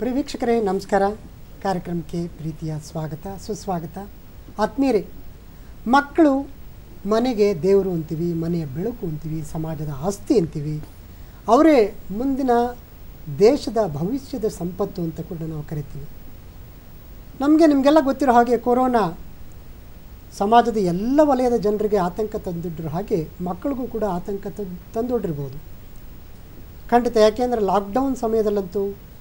ಪ್ರಿಯ ವೀಕ್ಷಕರೇ ನಮಸ್ಕಾರ ಕಾರ್ಯಕ್ರಮಕ್ಕೆ ಪ್ರೀತಿಯ ಸ್ವಾಗತ ಸುಸ್ವಾಗತ ಆತ್ಮೀಯರೇ ಮಕ್ಕಳು ಮನೆಗೆ ದೇವರು ಅಂತೀವಿ ಮನೆಯ ಬೆಳಕು ಅಂತೀವಿ ಸಮಾಜದ ಆಸ್ತಿ ಅಂತೀವಿ ಅವರೇ ಮುಂದಿನ ದೇಶದ ಭವಿಷ್ಯದ ಸಂಪತ್ತು ಅಂತ ಕೂಡ ನಾವು ಕರಿತೀವಿ ನಮಗೆ ನಿಮಗೆಲ್ಲ ಗೊತ್ತಿರೋ ಹಾಗೆ ಕೊರೋನಾ ಸಮಾಜದ ಎಲ್ಲ ವಲಯದ ಜನರಿಗೆ ಆತಂಕ ತಂದಿಟ್ಟಿರೋ ಹಾಗೆ ಮಕ್ಕಳಿಗೂ ಕೂಡ ಆತಂಕ ತಂದೊಡ್ಡಿರ್ಬೋದು ಖಂಡಿತ ಯಾಕೆಂದರೆ ಲಾಕ್ಡೌನ್ ಸಮಯದಲ್ಲಂತೂ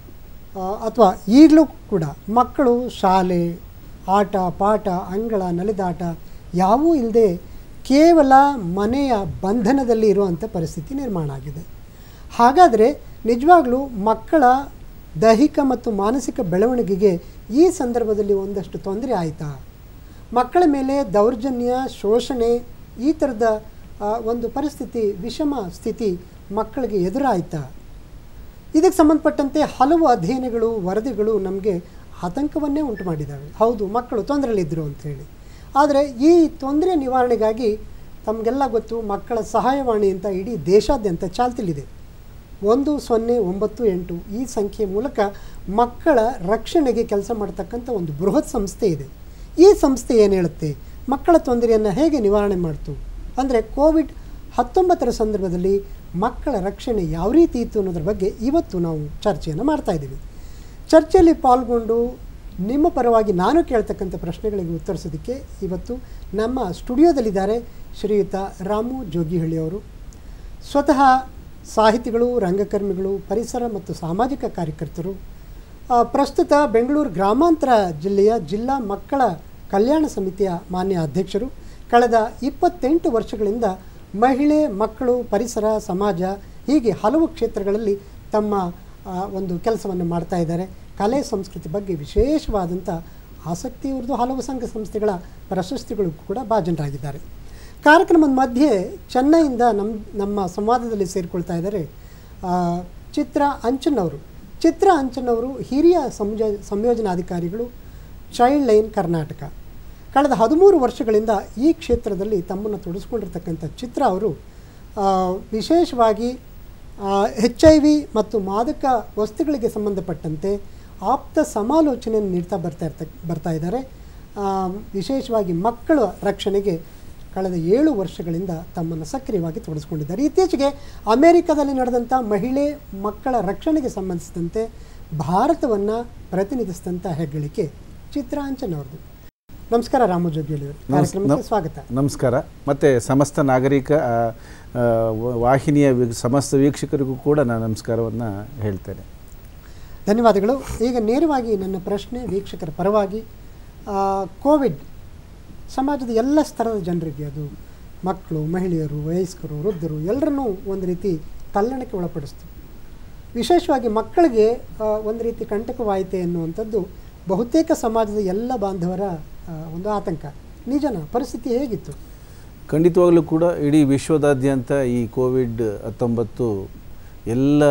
ಅಥವಾ ಈಗಲೂ ಕೂಡ ಮಕ್ಕಳು ಶಾಲೆ ಆಟ ಪಾಠ ಅಂಗಳ ನಲಿದಾಟ ಯಾವೂ ಇಲ್ಲದೆ ಕೇವಲ ಮನೆಯ ಬಂಧನದಲ್ಲಿ ಇರುವಂಥ ಪರಿಸ್ಥಿತಿ ನಿರ್ಮಾಣ ಆಗಿದೆ ಹಾಗಾದರೆ ನಿಜವಾಗ್ಲೂ ಮಕ್ಕಳ ದೈಹಿಕ ಮತ್ತು ಮಾನಸಿಕ ಬೆಳವಣಿಗೆಗೆ ಈ ಸಂದರ್ಭದಲ್ಲಿ ಒಂದಷ್ಟು ತೊಂದರೆ ಆಯಿತಾ ಮಕ್ಕಳ ಮೇಲೆ ದೌರ್ಜನ್ಯ ಶೋಷಣೆ ಈ ಥರದ ಆ, ಒಂದು ಪರಿಸ್ಥಿತಿ ವಿಷಮ ಸ್ಥಿತಿ ಮಕ್ಕಳಿಗೆ ಎದುರಾಯ್ತಾ ಇದಕ್ಕೆ ಸಂಬಂಧಪಟ್ಟಂತೆ ಹಲವು ಅಧ್ಯಯನಗಳು ವರದಿಗಳು ನಮಗೆ ಆತಂಕವನ್ನೇ ಉಂಟು ಮಾಡಿದ್ದಾವೆ ಹೌದು ಮಕ್ಕಳು ತೊಂದರೆಯಲ್ಲಿದ್ದರು ಅಂಥೇಳಿ ಆದರೆ ಈ ತೊಂದರೆ ನಿವಾರಣೆಗಾಗಿ ತಮಗೆಲ್ಲ ಗೊತ್ತು ಮಕ್ಕಳ ಸಹಾಯವಾಣಿ ಅಂತ ಇಡೀ ದೇಶಾದ್ಯಂತ ಚಾಲ್ತಿಲಿದೆ ಒಂದು ಸೊನ್ನೆ ಒಂಬತ್ತು ಎಂಟು ಈ ಸಂಖ್ಯೆ ಮೂಲಕ ಮಕ್ಕಳ ರಕ್ಷಣೆಗೆ ಕೆಲಸ ಮಾಡ್ತಕ್ಕಂಥ ಒಂದು ಬೃಹತ್ ಸಂಸ್ಥೆ ಇದೆ ಈ ಸಂಸ್ಥೆ ಏನು ಹೇಳುತ್ತೆ ಮಕ್ಕಳ ತೊಂದರೆಯನ್ನು ಹೇಗೆ ನಿವಾರಣೆ ಮಾಡ್ತು ಅಂದರೆ ಕೋವಿಡ್ ಹತ್ತೊಂಬತ್ತರ ಸಂದರ್ಭದಲ್ಲಿ ಮಕ್ಕಳ ರಕ್ಷಣೆ ಯಾವ ರೀತಿ ಇತ್ತು ಅನ್ನೋದ್ರ ಬಗ್ಗೆ ಇವತ್ತು ನಾವು ಚರ್ಚೆಯನ್ನು ಮಾಡ್ತಾ ಇದ್ದೀವಿ ಚರ್ಚೆಯಲ್ಲಿ ಪಾಲ್ಗೊಂಡು ನಿಮ್ಮ ಪರವಾಗಿ ನಾನು ಕೇಳ್ತಕ್ಕಂಥ ಪ್ರಶ್ನೆಗಳಿಗೆ ಉತ್ತರಿಸೋದಕ್ಕೆ ಇವತ್ತು ನಮ್ಮ ಸ್ಟುಡಿಯೋದಲ್ಲಿದ್ದಾರೆ ಶ್ರೀಯುತ ರಾಮು ಜೋಗಿಹಳ್ಳಿ ಅವರು ಸ್ವತಃ ಸಾಹಿತಿಗಳು ರಂಗಕರ್ಮಿಗಳು ಪರಿಸರ ಮತ್ತು ಸಾಮಾಜಿಕ ಕಾರ್ಯಕರ್ತರು ಆ, ಪ್ರಸ್ತುತ ಬೆಂಗಳೂರು ಗ್ರಾಮಾಂತರ ಜಿಲ್ಲೆಯ ಜಿಲ್ಲಾ ಮಕ್ಕಳ ಕಲ್ಯಾಣ ಸಮಿತಿಯ ಮಾನ್ಯ ಅಧ್ಯಕ್ಷರು ಕಳೆದ ಇಪ್ಪತ್ತೆಂಟು ವರ್ಷಗಳಿಂದ ಮಹಿಳೆ ಮಕ್ಕಳು ಪರಿಸರ ಸಮಾಜ ಹೀಗೆ ಹಲವು ಕ್ಷೇತ್ರಗಳಲ್ಲಿ ತಮ್ಮ ಆ, ಒಂದು ಕೆಲಸವನ್ನು ಮಾಡ್ತಾ ಇದ್ದಾರೆ ಕಲೆ ಸಂಸ್ಕೃತಿ ಬಗ್ಗೆ ವಿಶೇಷವಾದಂಥ ಆಸಕ್ತಿ ಇವ್ರದ್ದು ಹಲವು ಸಂಘ ಸಂಸ್ಥೆಗಳ ಪ್ರಶಸ್ತಿಗಳು ಕೂಡ ಭಾಜನರಾಗಿದ್ದಾರೆ ಕಾರ್ಯಕ್ರಮದ ಮಧ್ಯೆ ಚೆನ್ನೈಯಿಂದ ನಮ್ಮ ನಮ್ಮ ಸಂವಾದದಲ್ಲಿ ಸೇರಿಕೊಳ್ತಾ ಇದ್ದಾರೆ ಆ, ಚಿತ್ರ ಅಂಚನ್ ಅವರು ಚಿತ್ರ ಅಂಚನ್ ಅವರು ಹಿರಿಯ ಸಂಜ ಸಂಯೋಜನಾಧಿಕಾರಿಗಳು ಚೈಲ್ಡ್ ಲೈನ್ ಕರ್ನಾಟಕ ಕಳೆದ ಹದಿಮೂರು ವರ್ಷಗಳಿಂದ ಈ ಕ್ಷೇತ್ರದಲ್ಲಿ ತಮ್ಮನ್ನು ತೊಡಗಿಸ್ಕೊಂಡಿರ್ತಕ್ಕಂಥ ಚಿತ್ರ ಅವರು ಆ, ವಿಶೇಷವಾಗಿ ಹೆಚ್ ಐ ವಿ ಮತ್ತು ಮಾದಕ ವಸ್ತುಗಳಿಗೆ ಸಂಬಂಧಪಟ್ಟಂತೆ ಆಪ್ತ ಸಮಾಲೋಚನೆಯನ್ನು ನೀಡ್ತಾ ಬರ್ತಾ ಇರ್ತ ಬರ್ತಾ ಇದ್ದಾರೆ ಆ, ವಿಶೇಷವಾಗಿ ಮಕ್ಕಳ ರಕ್ಷಣೆಗೆ ಕಳೆದ ಏಳು ವರ್ಷಗಳಿಂದ ತಮ್ಮನ್ನು ಸಕ್ರಿಯವಾಗಿ ತೊಡಗಿಸ್ಕೊಂಡಿದ್ದಾರೆ ಇತ್ತೀಚೆಗೆ ಅಮೆರಿಕದಲ್ಲಿ ನಡೆದಂಥ ಮಹಿಳೆ ಮಕ್ಕಳ ರಕ್ಷಣೆಗೆ ಸಂಬಂಧಿಸಿದಂತೆ ಭಾರತವನ್ನು ಪ್ರತಿನಿಧಿಸಿದಂಥ ಹೆಗ್ಗಳಿಕೆ ಚಿತ್ರಾಂಚನ್ ಅವ್ರದ್ದು ನಮಸ್ಕಾರ ರಾಮು ಜೋಗಿಯಲ್ಲಿ ಕಾರ್ಯಕ್ರಮಕ್ಕೆ ಸ್ವಾಗತ ನಮಸ್ಕಾರ ಮತ್ತು ಸಮಸ್ತ ನಾಗರಿಕ ಆ, ಆ, ವ- ವಾಹಿನಿಯ ವೀಕ್ಷ- ಸಮಸ್ತ ವೀಕ್ಷಕರಿಗೂ ಕೂಡ ನಾನು ನಮಸ್ಕಾರವನ್ನು ಹೇಳ್ತೇನೆ ಧನ್ಯವಾದಗಳು ಈಗ ನೇರವಾಗಿ ನನ್ನ ಪ್ರಶ್ನೆ ವೀಕ್ಷಕರ ಪರವಾಗಿ ಆ, ಕೋವಿಡ್ ಸಮಾಜದ ಎಲ್ಲ ಸ್ತರದ ಜನರಿಗೆ ಅದು ಮಕ್ಕಳು ಮಹಿಳೆಯರು ವಯಸ್ಕರು ವೃದ್ಧರು ಎಲ್ಲರನ್ನೂ ಒಂದು ರೀತಿ ತಲ್ಲಣಕ್ಕೆ ಒಳಪಡಿಸ್ತು ವಿಶೇಷವಾಗಿ ಮಕ್ಕಳಿಗೆ ಆ, ಒಂದು ರೀತಿ ಕಂಟಕವಾಯಿತೆ ಎನ್ನುವಂಥದ್ದು ಬಹುತೇಕ ಸಮಾಜದ ಎಲ್ಲ ಬಾಂಧವರ ಆ, ಒಂದು ಆತಂಕ ನಿಜನ ಪರಿಸ್ಥಿತಿ ಹೇಗಿತ್ತು ಖಂಡಿತವಾಗಲೂ ಕೂಡ ಇಡೀ ವಿಶ್ವದಾದ್ಯಂತ ಈ ಕೋವಿಡ್ ಹತ್ತೊಂಬತ್ತು ಎಲ್ಲ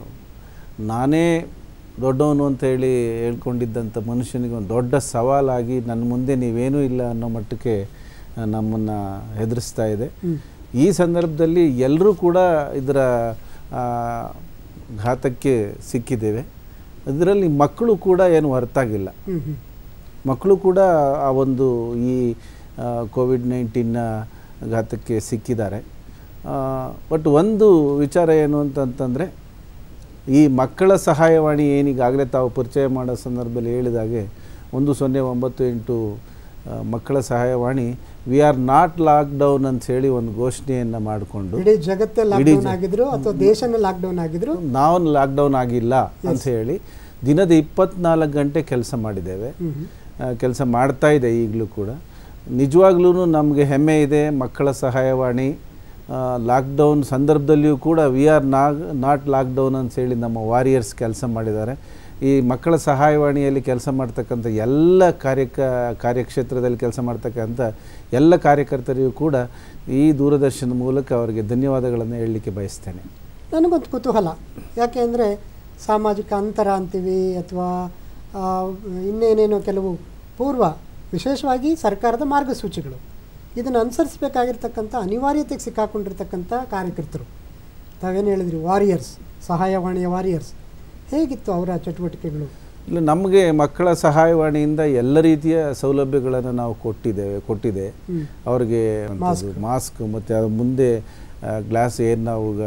ನಾನೇ ದೊಡ್ಡವನು ಅಂತ ಹೇಳಿ ಹೇಳ್ಕೊಂಡಿದ್ದಂಥ ಮನುಷ್ಯನಿಗೆ ಒಂದು ದೊಡ್ಡ ಸವಾಲಾಗಿ ನನ್ನ ಮುಂದೆ ನೀವೇನೂ ಇಲ್ಲ ಅನ್ನೋ ಮಟ್ಟಕ್ಕೆ ನಮ್ಮನ್ನು ಹೆದರಿಸ್ತಾ ಇದೆ ಈ ಸಂದರ್ಭದಲ್ಲಿ ಎಲ್ಲರೂ ಕೂಡ ಇದರ ಆ, ಘಾತಕ್ಕೆ ಸಿಕ್ಕಿದ್ದೇವೆ ಅದರಲ್ಲಿ ಮಕ್ಕಳು ಕೂಡ ಏನು ಹೊರತಾಗಿಲ್ಲ ಹ್ಞೂ ಹ್ಞೂ ಮಕ್ಕಳು ಕೂಡ ಆ ಒಂದು ಈ ಕೋವಿಡ್ ನೈನ್ಟೀನ್ನ ಘಾತಕ್ಕೆ ಸಿಕ್ಕಿದ್ದಾರೆ ಬಟ್ ಒಂದು ವಿಚಾರ ಏನು ಅಂತಂತಂದರೆ ಈ ಮಕ್ಕಳ ಸಹಾಯವಾಣಿ ಏನೀಗಾಗಲೇ ತಾವು ಪರಿಚಯ ಮಾಡೋ ಸಂದರ್ಭದಲ್ಲಿ ಹೇಳಿದಾಗೆ ಒಂದು ಸೊನ್ನೆ ಒಂಬತ್ತು ಎಂಟು ಆ, ಮಕ್ಕಳ ಸಹಾಯವಾಣಿ ವಿ ಆರ್ ನಾಟ್ ಲಾಕ್ಡೌನ್ ಅಂತ ಹೇಳಿ ಒಂದು ಘೋಷಣೆಯನ್ನು ಮಾಡಿಕೊಂಡು ಇಡೀ ಜಗತ್ತೇ ಲಾಕ್ಡೌನ್ ಆಗಿದ್ರು ಅಥವಾ ದೇಶನೇ ಲಾಕ್ಡೌನ್ ಆಗಿದ್ರು ನಾವು ಲಾಕ್ಡೌನ್ ಆಗಿಲ್ಲ ಅಂತ ಹೇಳಿ ದಿನದ ಇಪ್ಪತ್ನಾಲ್ಕು ಗಂಟೆ ಕೆಲಸ ಮಾಡಿದ್ದೇವೆ ಹ್ಞೂ ಹ್ಞೂ ಕೆಲಸ ಮಾಡ್ತಾ ಇದೆ ಈಗಲೂ ಕೂಡ ನಿಜವಾಗ್ಲೂ ನಮಗೆ ಹೆಮ್ಮೆ ಇದೆ ಮಕ್ಕಳ ಸಹಾಯವಾಣಿ ಲಾಕ್ಡೌನ್ ಸಂದರ್ಭದಲ್ಲಿಯೂ ಕೂಡ we are not not lockdown ಅಂತೇಳಿ ನಮ್ಮ ವಾರಿಯರ್ಸ್ ಕೆಲಸ ಮಾಡಿದ್ದಾರೆ ಈ ಮಕ್ಕಳ ಸಹಾಯವಾಣಿಯಲ್ಲಿ ಕೆಲಸ ಮಾಡ್ತಕ್ಕಂಥ ಎಲ್ಲ ಕಾರ್ಯಕ ಕಾರ್ಯಕ್ಷೇತ್ರದಲ್ಲಿ ಕೆಲಸ ಮಾಡ್ತಕ್ಕಂಥ ಎಲ್ಲ ಕಾರ್ಯಕರ್ತರಿಗೂ ಕೂಡ ಈ ದೂರದರ್ಶನದ ಮೂಲಕ ಅವರಿಗೆ ಧನ್ಯವಾದಗಳನ್ನು ಹೇಳಲಿಕ್ಕೆ ಬಯಸ್ತೇನೆ ನನಗೊಂದು ಕುತೂಹಲ ಯಾಕೆ ಅಂದರೆ ಸಾಮಾಜಿಕ ಅಂತರ ಅಂತೀವಿ ಅಥವಾ ಆ, ಇನ್ನೇನೇನೋ ಕೆಲವು ಪೂರ್ವ ವಿಶೇಷವಾಗಿ ಸರ್ಕಾರದ ಮಾರ್ಗಸೂಚಿಗಳು ಇದನ್ನು ಅನುಸರಿಸಬೇಕಾಗಿರ್ತಕ್ಕಂಥ ಅನಿವಾರ್ಯತೆಗೆ ಸಿಕ್ಕಾಕೊಂಡಿರ್ತಕ್ಕಂಥ ಕಾರ್ಯಕರ್ತರು ತಾವೇನು ಹೇಳಿದ್ರಿ ವಾರಿಯರ್ಸ್ ಸಹಾಯವಾಣಿಯ ವಾರಿಯರ್ಸ್ ಹೇಗಿತ್ತು ಅವರ ಚಟುವಟಿಕೆಗಳು ಇಲ್ಲ ನಮಗೆ ಮಕ್ಕಳ ಸಹಾಯವಾಣಿಯಿಂದ ಎಲ್ಲ ರೀತಿಯ ಸೌಲಭ್ಯಗಳನ್ನು ನಾವು ಕೊಟ್ಟಿದ್ದೇವೆ ಕೊಟ್ಟಿದೆ ಹ್ಮ್. ಅವ್ರಿಗೆ ಮಾಸ್ಕ್. ಮಾಸ್ಕ್ ಮತ್ತು ಅದ್ರ ಮುಂದೆ ಗ್ಲಾಸ್ ಏನು ನಾವು ಈಗ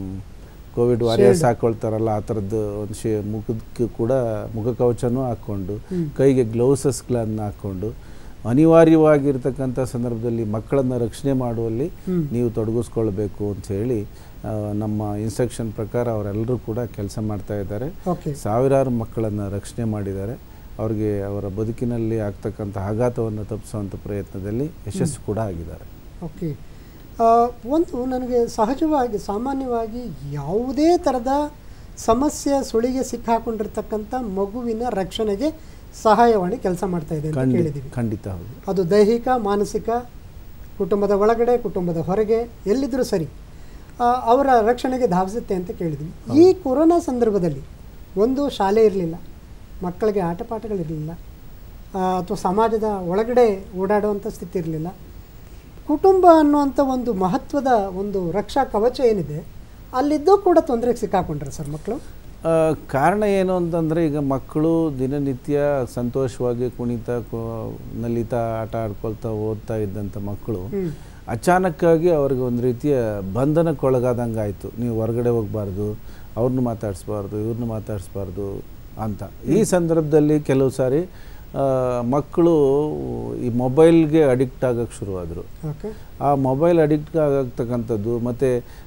ಕೋವಿಡ್ ವಾರಿಯರ್ಸ್ ಹಾಕೊಳ್ತಾರಲ್ಲ ಆ ಥರದ್ದು ಒಂದು ಶೇ ಮುಖಕ್ಕೆ ಕೂಡ ಮುಖಕವಚನೂ ಹಾಕ್ಕೊಂಡು ಹ್ಮ್. ಕೈಗೆ ಗ್ಲೌಸಸ್ಗಳನ್ನು ಹಾಕ್ಕೊಂಡು ಅನಿವಾರ್ಯವಾಗಿರ್ತಕ್ಕಂಥ ಸಂದರ್ಭದಲ್ಲಿ ಮಕ್ಕಳನ್ನು ರಕ್ಷಣೆ ಮಾಡುವಲ್ಲಿ ಹ್ಮ್. ನೀವು ತೊಡಗಿಸ್ಕೊಳ್ಬೇಕು ಅಂತ ಹೇಳಿ ಆ, ನಮ್ಮ ಇನ್ಸ್ಟ್ರಕ್ಷನ್ ಪ್ರಕಾರ ಅವರೆಲ್ಲರೂ ಕೂಡ ಕೆಲಸ ಮಾಡ್ತಾ ಇದ್ದಾರೆ ಓಕೆ ಸಾವಿರಾರು ಮಕ್ಕಳನ್ನು ರಕ್ಷಣೆ ಮಾಡಿದ್ದಾರೆ ಅವ್ರಿಗೆ ಅವರ ಬದುಕಿನಲ್ಲಿ ಆಗ್ತಕ್ಕಂಥ ಆಘಾತವನ್ನು ತಪ್ಪಿಸುವಂಥ ಪ್ರಯತ್ನದಲ್ಲಿ ಯಶಸ್ಸು ಕೂಡ ಆಗಿದ್ದಾರೆ ಓಕೆ ಆ, ಒಂದು ನನಗೆ ಸಹಜವಾಗಿ ಸಾಮಾನ್ಯವಾಗಿ ಯಾವುದೇ ಥರದ ಸಮಸ್ಯೆ ಸುಳಿಗೆ ಸಿಕ್ಕಾಕೊಂಡಿರ್ತಕ್ಕಂಥ ಮಗುವಿನ ರಕ್ಷಣೆಗೆ ಸಹಾಯವಾಣಿ ಕೆಲಸ ಮಾಡ್ತಾ ಇದೆ ಅಂತ ಖಂಡಿತ ಕೇಳಿದ್ದೀವಿ ಖಂಡಿತ ಹೌದು ಅದು ದೈಹಿಕ ಮಾನಸಿಕ ಕುಟುಂಬದ ಒಳಗಡೆ ಕುಟುಂಬದ ಹೊರಗೆ ಎಲ್ಲಿದ್ದರೂ ಸರಿ ಆ, ಅವರ ರಕ್ಷಣೆಗೆ ಧಾವಿಸುತ್ತೆ ಅಂತ ಕೇಳಿದ್ವಿ ಈ ಕೊರೋನಾ ಸಂದರ್ಭದಲ್ಲಿ ಒಂದು ಶಾಲೆ ಇರಲಿಲ್ಲ ಮಕ್ಕಳಿಗೆ ಆಟ ಪಾಠಗಳಿರಲಿಲ್ಲ ಅಥವಾ ಸಮಾಜದ ಒಳಗಡೆ ಓಡಾಡುವಂಥ ಸ್ಥಿತಿ ಇರಲಿಲ್ಲ ಕುಟುಂಬ ಅನ್ನುವಂಥ ಒಂದು ಮಹತ್ವದ ಒಂದು ರಕ್ಷಾ ಕವಚ ಏನಿದೆ ಅಲ್ಲಿದ್ದೂ ಕೂಡ ತೊಂದರೆಗೆ ಸಿಕ್ಕಾಕೊಂಡ್ರೆ ಸರ್ ಮಕ್ಕಳು ಆ, ಕಾರಣ ಏನು ಅಂತಂದರೆ ಈಗ ಮಕ್ಕಳು ದಿನನಿತ್ಯ ಸಂತೋಷವಾಗಿ ಕುಣಿತ ಕೋ- ನಲಿತಾ ಆಟ ಆಡ್ಕೊಳ್ತಾ ಓದ್ತಾ ಇದ್ದಂಥ ಮಕ್ಕಳು ಹ್ಮ್. ಅಚಾನಕ್ಕಾಗಿ ಅವ್ರಿಗೆ ಒಂದು ರೀತಿಯ ಬಂಧನಕ್ಕೊಳಗಾದಂಗೆ ಆಯಿತು ನೀವು ಹೊರಗಡೆ ಹೋಗಬಾರ್ದು ಅವ್ರನ್ನ ಮಾತಾಡಿಸ್ಬಾರ್ದು ಇವ್ರನ್ನ ಮಾತಾಡಿಸ್ಬಾರ್ದು ಅಂತ ಈ ಸಂದರ್ಭದಲ್ಲಿ ಕೆಲವು ಸಾರಿ ಆ, ಮಕ್ಕಳು ಈ ಮೊಬೈಲ್ಗೆ ಅಡಿಕ್ಟ್ ಆಗೋಕ್ಕೆ ಶುರುವಾದರು ಓಕೆ ಆ ಮೊಬೈಲ್ ಅಡಿಕ್ಟ್ ಆಗತಕ್ಕಂಥದ್ದು ಮತ್ತು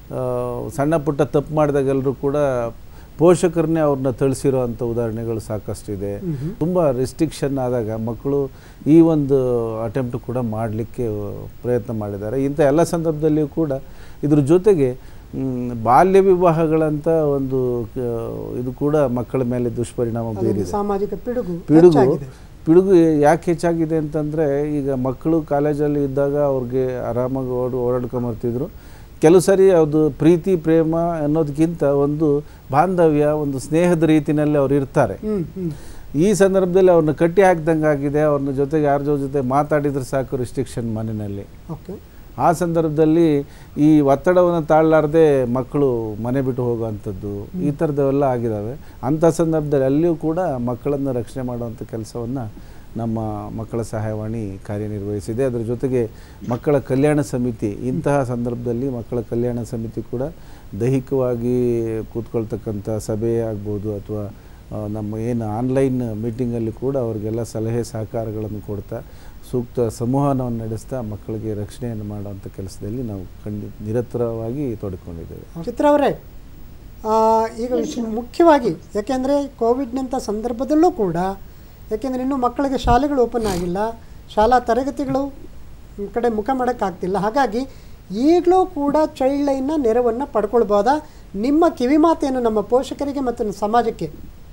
ಸಣ್ಣ ಪುಟ್ಟ ತಪ್ಪು ಮಾಡಿದಾಗೆಲ್ಲರೂ ಕೂಡ ಪೋಷಕರನ್ನೇ ಅವ್ರನ್ನ ಥಳಿಸಿರೋ ಅಂಥ ಉದಾಹರಣೆಗಳು ಸಾಕಷ್ಟಿದೆ ಮ್ಹೂ. ತುಂಬ ರಿಸ್ಟ್ರಿಕ್ಷನ್ ಆದಾಗ ಮಕ್ಕಳು ಈ ಒಂದು ಅಟೆಂಪ್ಟ್ ಕೂಡ ಮಾಡಲಿಕ್ಕೆ ಪ್ರಯತ್ನ ಮಾಡಿದ್ದಾರೆ ಇಂಥ ಎಲ್ಲ ಸಂದರ್ಭದಲ್ಲಿಯೂ ಕೂಡ ಇದ್ರ ಜೊತೆಗೆ ಮ್, ಬಾಲ್ಯ ವಿವಾಹಗಳಂತ ಒಂದು ಕ- ಇದು ಕೂಡ ಮಕ್ಕಳ ಮೇಲೆ ದುಷ್ಪರಿಣಾಮ ಅದೊಂದು ಬೀರಿದೆ ಸಾಮಾಜಿಕ ಪಿಡುಗು ಪಿಡುಗು ಹೆಚ್ಚಾಗಿದೆ. ಪಿಡುಗು ಯಾಕೆ ಹೆಚ್ಚಾಗಿದೆ ಅಂತಂದರೆ ಈಗ ಮಕ್ಕಳು ಕಾಲೇಜಲ್ಲಿ ಇದ್ದಾಗ ಅವ್ರಿಗೆ ಆರಾಮಾಗಿ ಓಡ್ ಓಡಾಡ್ಕೊಂಬರ್ತಿದ್ರು ಕೆಲವು ಸರಿ ಅದು ಪ್ರೀತಿ ಪ್ರೇಮ ಅನ್ನೋದಕ್ಕಿಂತ ಒಂದು ಬಾಂಧವ್ಯ ಒಂದು ಸ್ನೇಹದ ರೀತಿಯಲ್ಲಿ ಅವ್ರು ಇರ್ತಾರೆ ಹ್ಮ್ ಹ್ಮ್ ಈ ಸಂದರ್ಭದಲ್ಲಿ ಅವ್ರನ್ನ ಕಟ್ಟಿ ಹಾಕ್ದಂಗೆ ಆಗಿದೆ ಅವ್ರನ್ನ ಜೊತೆಗೆ ಯಾರ ಜೊತೆ ಮಾತಾಡಿದ್ರೆ ಸಾಕು ರಿಸ್ಟ್ರಿಕ್ಷನ್ ಮನೆಯಲ್ಲಿ ಓಕೆ ಆ ಸಂದರ್ಭದಲ್ಲಿ ಈ ಒತ್ತಡವನ್ನು ತಾಳಲಾರದೆ ಮಕ್ಕಳು ಮನೆ ಬಿಟ್ಟು ಹೋಗುವಂಥದ್ದು ಈ ಥರದವೆಲ್ಲ ಆಗಿದ್ದಾವೆ ಅಂಥ ಸಂದರ್ಭದಲ್ಲಿ ಅಲ್ಲಿಯೂ ಕೂಡ ಮಕ್ಕಳನ್ನು ರಕ್ಷಣೆ ಮಾಡುವಂಥ ಕೆಲಸವನ್ನು ನಮ್ಮ ಮಕ್ಕಳ ಸಹಾಯವಾಣಿ ಕಾರ್ಯನಿರ್ವಹಿಸಿದೆ ಅದರ ಜೊತೆಗೆ ಮಕ್ಕಳ ಕಲ್ಯಾಣ ಸಮಿತಿ ಇಂತಹ ಸಂದರ್ಭದಲ್ಲಿ ಮಕ್ಕಳ ಕಲ್ಯಾಣ ಸಮಿತಿ ಕೂಡ ದೈಹಿಕವಾಗಿ ಕೂತ್ಕೊಳ್ತಕ್ಕಂಥ ಸಭೆ ಆಗ್ಬೋದು ಅಥವಾ ಆ, ನಮ್ಮ ಏನು ಆನ್ಲೈನ್ ಮೀಟಿಂಗಲ್ಲಿ ಕೂಡ ಅವರಿಗೆಲ್ಲ ಸಲಹೆ ಸಹಕಾರಗಳನ್ನು ಕೊಡ್ತಾ ಸೂಕ್ತ ಸಂವಹನವನ್ನು ನಡೆಸ್ತಾ ಮಕ್ಕಳಿಗೆ ರಕ್ಷಣೆಯನ್ನು ಮಾಡುವಂಥ ಕೆಲಸದಲ್ಲಿ ನಾವು ಖಂಡಿ ನಿರತರವಾಗಿ ತೊಡಕೊಂಡಿದ್ದೇವೆ ಚಿತ್ರ ಅವರೇ ಆ, ಈಗ ವಿಶ್- ಮುಖ್ಯವಾಗಿ ಯಾಕೆಂದರೆ ಕೋವಿಡ್ನಂಥ ಸಂದರ್ಭದಲ್ಲೂ ಕೂಡ ಯಾಕೆಂದರೆ ಇನ್ನೂ ಮಕ್ಕಳಿಗೆ ಶಾಲೆಗಳು ಓಪನ್ ಆಗಿಲ್ಲ ಶಾಲಾ ತರಗತಿಗಳು ಈ ಕಡೆ ಮುಖ ಮಾಡೋಕ್ಕಾಗ್ತಿಲ್ಲ ಹಾಗಾಗಿ ಈಗಲೂ ಕೂಡ ಚೈಲ್ಡ್ ಲೈನ್ನ ನೆರವನ್ನು ಪಡ್ಕೊಳ್ಬೋದಾ ನಿಮ್ಮ ಕಿವಿಮಾತೇನು ನಮ್ಮ ಪೋಷಕರಿಗೆ ಮತ್ತು ಸಮಾಜಕ್ಕೆ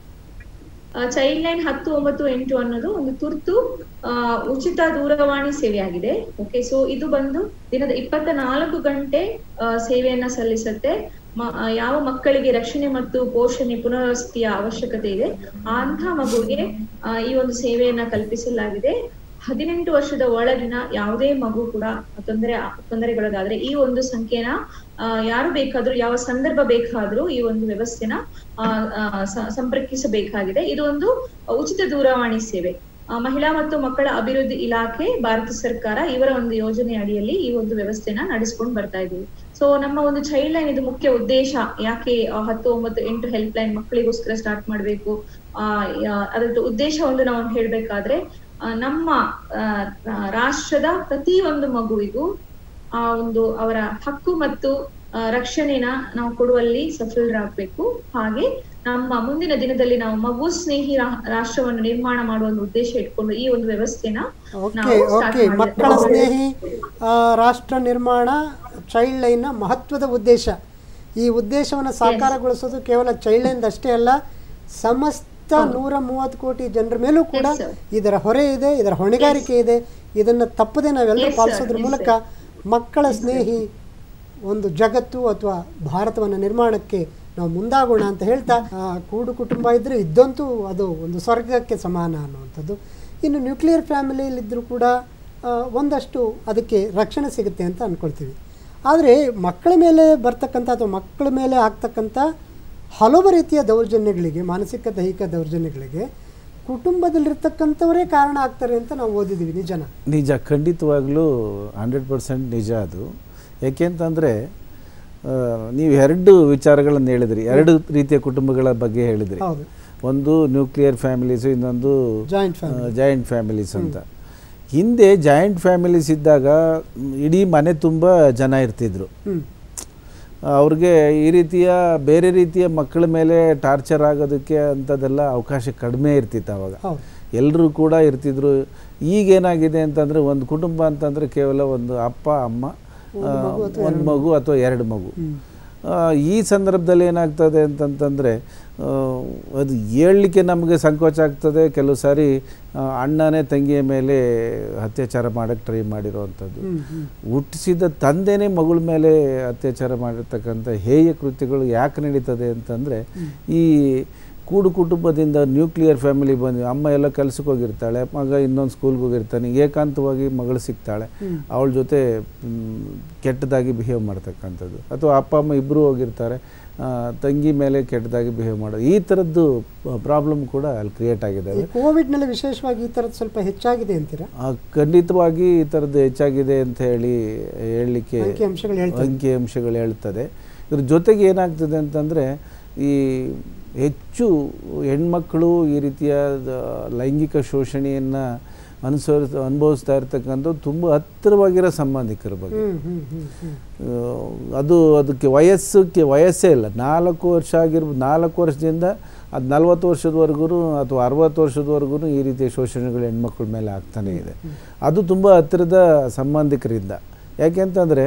ಚೈಲ್ಡ್ ಲೈನ್ ಹತ್ತು ಒಂಬತ್ತು ಎಂಟು ಅನ್ನೋದು ಒಂದು ತುರ್ತು ಆ, ಉಚಿತ ದೂರವಾಣಿ ಸೇವೆಯಾಗಿದೆ ಓಕೆ ಸೊ ಇದು ಬಂದು ದಿನದ ಇಪ್ಪತ್ತ ನಾಲ್ಕು ಗಂಟೆ ಆ, ಸೇವೆಯನ್ನ ಸಲ್ಲಿಸುತ್ತೆ ಮ- ಆ, ಯಾವ ಮಕ್ಕಳಿಗೆ ರಕ್ಷಣೆ ಮತ್ತು ಪೋಷಣೆ ಪುನರ್ವಸತಿಯ ಅವಶ್ಯಕತೆ ಇದೆ ಅಂತಹ ಮಗುವಿಗೆ ಆ, ಈ ಒಂದು ಸೇವೆಯನ್ನ ಕಲ್ಪಿಸಲಾಗಿದೆ ಹದಿನೆಂಟು ವರ್ಷದ ಒಳಗಿನ ಯಾವುದೇ ಮಗು ಕೂಡ ತೊಂದರೆ ತೊಂದರೆಗೊಳಗಾದ್ರೆ ಈ ಒಂದು ಸಂಖ್ಯೆನ ಆ, ಯಾರು ಬೇಕಾದ್ರೂ ಯಾವ ಸಂದರ್ಭ ಬೇಕಾದ್ರೂ ಈ ಒಂದು ವ್ಯವಸ್ಥೆನ ಆ, ಆ, ಸ- ಸಂಪರ್ಕಿಸಬೇಕಾಗಿದೆ ಇದು ಒಂದು ಉಚಿತ ದೂರವಾಣಿ ಸೇವೆ ಆ, ಮಹಿಳಾ ಮತ್ತು ಮಕ್ಕಳ ಅಭಿವೃದ್ಧಿ ಇಲಾಖೆ ಭಾರತ ಸರ್ಕಾರ ಇವರ ಒಂದು ಯೋಜನೆ ಅಡಿಯಲ್ಲಿ ಈ ಒಂದು ವ್ಯವಸ್ಥೆನ ನಡೆಸ್ಕೊಂಡು ಬರ್ತಾ ಇದ್ದೀವಿ ಸೊ ನಮ್ಮ ಒಂದು ಚೈಲ್ಡ್ ಲೈನ್ ಇದು ಮುಖ್ಯ ಉದ್ದೇಶ ಯಾಕೆ ಆ, ಹತ್ತು ಒಂಬತ್ತು ಎಂಟು ಹೆಲ್ಪ್ ಲೈನ್ ಮಕ್ಕಳಿಗೋಸ್ಕರ ಸ್ಟಾರ್ಟ್ ಮಾಡಬೇಕು ಆ ಯಾ- ಅದರದ್ದು ಉದ್ದೇಶ ಒಂದು ನಾವು ಹೇಳ್ಬೇಕಾದ್ರೆ ಆ, ನಮ್ಮ ಆ, ರಾ- ರಾಷ್ಟ್ರದ ಪ್ರತಿ ಒಂದು ಮಗುವಿಗೂ ಆ ಒಂದು ಅವರ ಹಕ್ಕು ಮತ್ತು ಆ, ರಕ್ಷಣೆನ ನಾವು ಕೊಡುವಲ್ಲಿ ಸಫಲರಾಗಬೇಕು ಹಾಗೆ ನಮ್ಮ ಮುಂದಿನ ದಿನದಲ್ಲಿ ನಾವು ಮಗು ಸ್ನೇಹಿ ರಾ- ರಾಷ್ಟ್ರವನ್ನು ನಿರ್ಮಾಣ ಮಾಡುವ ಒಂದು ಉದ್ದೇಶ ಇಟ್ಕೊಂಡು ಈ ಒಂದು ವ್ಯವಸ್ಥೆನ ಓಕೆ ನಾವು start ಓಕೆ ಮಾಡಿದ್ದೇವೆ. ಮಕ್ಕಳ ಸ್ನೇಹಿ ಆ, ರಾಷ್ಟ್ರ ನಿರ್ಮಾಣ ಚೈಲ್ಡ್ ಲೈನ್ನ ಮಹತ್ವದ ಉದ್ದೇಶ ಈ ಉದ್ದೇಶವನ್ನು ಸಾಕಾರಗೊಳಿಸೋದು ಕೇವಲ ಚೈಲ್ಡ್ ಲೈನ್ ಅಷ್ಟೇ ಅಲ್ಲ ಸಮಸ್ತ ನೂರ ಮೂವತ್ತು ಕೋಟಿ ಜನರ ಮೇಲೂ ಕೂಡ Yes, sir. ಇದರ ಹೊರೆ ಇದೆ ಇದರ ಹೊಣೆಗಾರಿಕೆ ಇದೆ ಇದನ್ನು ತಪ್ಪದೆ ನಾವೆಲ್ಲರೂ Yes, sir. ಪಾಲಿಸೋದ್ರ Yes, ಮೂಲಕ ಮಕ್ಕಳ ಸ್ನೇಹಿ ಒಂದು ಜಗತ್ತು ಅಥವಾ ಭಾರತವನ್ನು ನಿರ್ಮಾಣಕ್ಕೆ ನಾವು ಮುಂದಾಗೋಣ ಅಂತ ಹೇಳ್ತಾ ಆ, ಕೂಡು ಕುಟುಂಬ ಇದ್ದರೆ ಇದ್ದಂತೂ ಅದು ಒಂದು ಸ್ವರ್ಗಕ್ಕೆ ಸಮಾನ ಅನ್ನುವಂಥದ್ದು ಇನ್ನು ನ್ಯೂಕ್ಲಿಯರ್ ಫ್ಯಾಮಿಲಿಯಲ್ಲಿದ್ದರೂ ಕೂಡ ಆ, ಒಂದಷ್ಟು ಅದಕ್ಕೆ ರಕ್ಷಣೆ ಸಿಗುತ್ತೆ ಅಂತ ಅಂದ್ಕೊಳ್ತೀವಿ ಆದರೆ ಮಕ್ಕಳ ಮೇಲೆ ಬರ್ತಕ್ಕಂಥ ಅಥವಾ ಮಕ್ಕಳ ಮೇಲೆ ಆಗ್ತಕ್ಕಂಥ ಹಲವು ರೀತಿಯ ದೌರ್ಜನ್ಯಗಳಿಗೆ ಮಾನಸಿಕ ದೈಹಿಕ ದೌರ್ಜನ್ಯಗಳಿಗೆ ಕುಟುಂಬದಲ್ಲಿರ್ತಕ್ಕಂಥವರೇ ಕಾರಣ ಆಗ್ತಾರೆ ಅಂತ ನಾವು ಓದಿದ್ದೀವಿ ನಿಜನ ನಿಜ ಖಂಡಿತವಾಗ್ಲೂ ಹಂಡ್ರೆಡ್ ಪರ್ಸೆಂಟ್ ನಿಜ ಅದು ಯಾಕೆಂತಂದರೆ ನೀವು ಎರಡು ವಿಚಾರಗಳನ್ನು ಹೇಳಿದ್ರಿ ಎರಡು ರೀತಿಯ ಕುಟುಂಬಗಳ ಬಗ್ಗೆ ಹೇಳಿದ್ರಿ ಹೌದು ಒಂದು ನ್ಯೂಕ್ಲಿಯರ್ ಫ್ಯಾಮಿಲೀಸು ಇನ್ನೊಂದು ಜಾಯಿಂಟ್ ಫ್ಯಾಮಿಲಿ ಜಾಯಿಂಟ್ ಫ್ಯಾಮಿಲೀಸ್ ಅಂತ ಹಿಂದೆ ಜಾಯಿಂಟ್ ಫ್ಯಾಮಿಲೀಸ್ ಇದ್ದಾಗ ಮ್, ಇಡೀ ಮನೆ ತುಂಬ ಜನ ಇರ್ತಿದ್ರು ಹ್ಞೂ ಅವ್ರಿಗೆ ಈ ರೀತಿಯ ಬೇರೆ ರೀತಿಯ ಮಕ್ಕಳ ಮೇಲೆ ಟಾರ್ಚರ್ ಆಗೋದಕ್ಕೆ ಅಂಥದ್ದೆಲ್ಲ ಅವಕಾಶ ಕಡಿಮೆ ಇರ್ತಿತ್ತು ಅವಾಗ ಹೌದು ಎಲ್ಲರೂ ಕೂಡ ಇರ್ತಿದ್ರು ಈಗೇನಾಗಿದೆ ಅಂತಂದರೆ ಒಂದು ಕುಟುಂಬ ಅಂತಂದರೆ ಕೇವಲ ಒಂದು ಅಪ್ಪ ಅಮ್ಮ ಒಂದು ಮಗು ಅಥವಾ ಎರಡು ಮಗು ಹ್ಮ್. ಆ, ಈ ಸಂದರ್ಭದಲ್ಲಿ ಏನಾಗ್ತದೆ ಅಂತಂತಂದರೆ ಅದು ಹೇಳಲಿಕ್ಕೆ ನಮಗೆ ಸಂಕೋಚ ಆಗ್ತದೆ ಕೆಲವು ಸಾರಿ ಆ, ಅಣ್ಣನೇ ತಂಗಿಯ ಮೇಲೆ ಅತ್ಯಾಚಾರ ಮಾಡೋಕ್ಕೆ ಟ್ರೈ ಮಾಡಿರೋವಂಥದ್ದು ಹ್ಮ್, ಹ್ಮ್. ಹುಟ್ಟಿಸಿದ ತಂದೆನೇ ಮಗಳ ಮೇಲೆ ಅತ್ಯಾಚಾರ ಮಾಡಿರ್ತಕ್ಕಂಥ ಹೇಯ ಕೃತ್ಯಗಳು ಯಾಕೆ ನಡೀತದೆ ಅಂತಂದರೆ ಈ ಕೂಡು ಕುಟುಂಬದಿಂದ ನ್ಯೂಕ್ಲಿಯರ್ ಫ್ಯಾಮಿಲಿ ಬಂದು ಅಮ್ಮ ಎಲ್ಲ ಕೆಲಸಕ್ಕೆ ಹೋಗಿರ್ತಾಳೆ ಮಗ ಇನ್ನೊಂದು ಸ್ಕೂಲ್ಗೆ ಹೋಗಿರ್ತಾನೆ ಏಕಾಂತವಾಗಿ ಮಗಳು ಸಿಗ್ತಾಳೆ ಅವಳ ಜೊತೆ ಮ್, ಕೆಟ್ಟದಾಗಿ ಬಿಹೇವ್ ಮಾಡ್ತಕ್ಕಂಥದ್ದು ಅಥವಾ ಅಪ್ಪ ಅಮ್ಮ ಇಬ್ಬರು ಹೋಗಿರ್ತಾರೆ ಆ, ತಂಗಿ ಮೇಲೆ ಕೆಟ್ಟದಾಗಿ ಬಿಹೇವ್ ಮಾಡೋದು ಈ ಥರದ್ದು ಪ್ರಾಬ್ಲಮ್ ಕೂಡ ಅಲ್ಲಿ ಕ್ರಿಯೇಟ್ ಆಗಿದೆ ಈ ಕೋವಿಡ್ನಲ್ಲಿ ವಿಶೇಷವಾಗಿ ಈ ಥರದ್ದು ಸ್ವಲ್ಪ ಹೆಚ್ಚಾಗಿದೆ ಅಂತೀರಾ ಆ, ಖಂಡಿತವಾಗಿ ಈ ಥರದ್ದು ಹೆಚ್ಚಾಗಿದೆ ಅಂತ ಹೇಳಿ ಹೇಳಲಿಕ್ಕೆ ಅಂಕಿಅಂಶಗಳು ಹೇಳ್ತವೆ. ಅಂಕಿಅಂಶಗಳು ಹೇಳ್ತದೆ ಇದ್ರ ಜೊತೆಗೆ ಏನಾಗ್ತದೆ ಅಂತಂದರೆ ಈ ಹೆಚ್ಚು ಹೆಣ್ಮಕ್ಳು ಈ ರೀತಿಯ ಲೈಂಗಿಕ ಶೋಷಣೆಯನ್ನು ಅನುಸರಿಸ ಅನುಭವಿಸ್ತಾ ಇರ್ತಕ್ಕಂಥದ್ದು ತುಂಬ ಹತ್ತಿರವಾಗಿರೋ ಸಂಬಂಧಿಕರ ಬಗ್ಗೆ ಹ್ಮ್ ಹ್ಮ್ ಹ್ಮ್ ಹ್ಮ್ ಆ, ಅದು ಅದಕ್ಕೆ ವಯಸ್ಸಕ್ಕೆ ವಯಸ್ಸೇ ಇಲ್ಲ ನಾಲ್ಕು ವರ್ಷ ಆಗಿರ್ಬೋದು ನಾಲ್ಕು ವರ್ಷದಿಂದ ಅದು ನಲ್ವತ್ತು ವರ್ಷದವರೆಗೂ ಅಥವಾ ಅರವತ್ತು ವರ್ಷದವರೆಗೂ ಈ ರೀತಿಯ ಶೋಷಣೆಗಳು ಹೆಣ್ಮಕ್ಳ ಮೇಲೆ ಆಗ್ತಾನೇ ಇದೆ ಅದು ತುಂಬ ಹತ್ತಿರದ ಸಂಬಂಧಿಕರಿಂದ ಯಾಕೆಂತಂದರೆ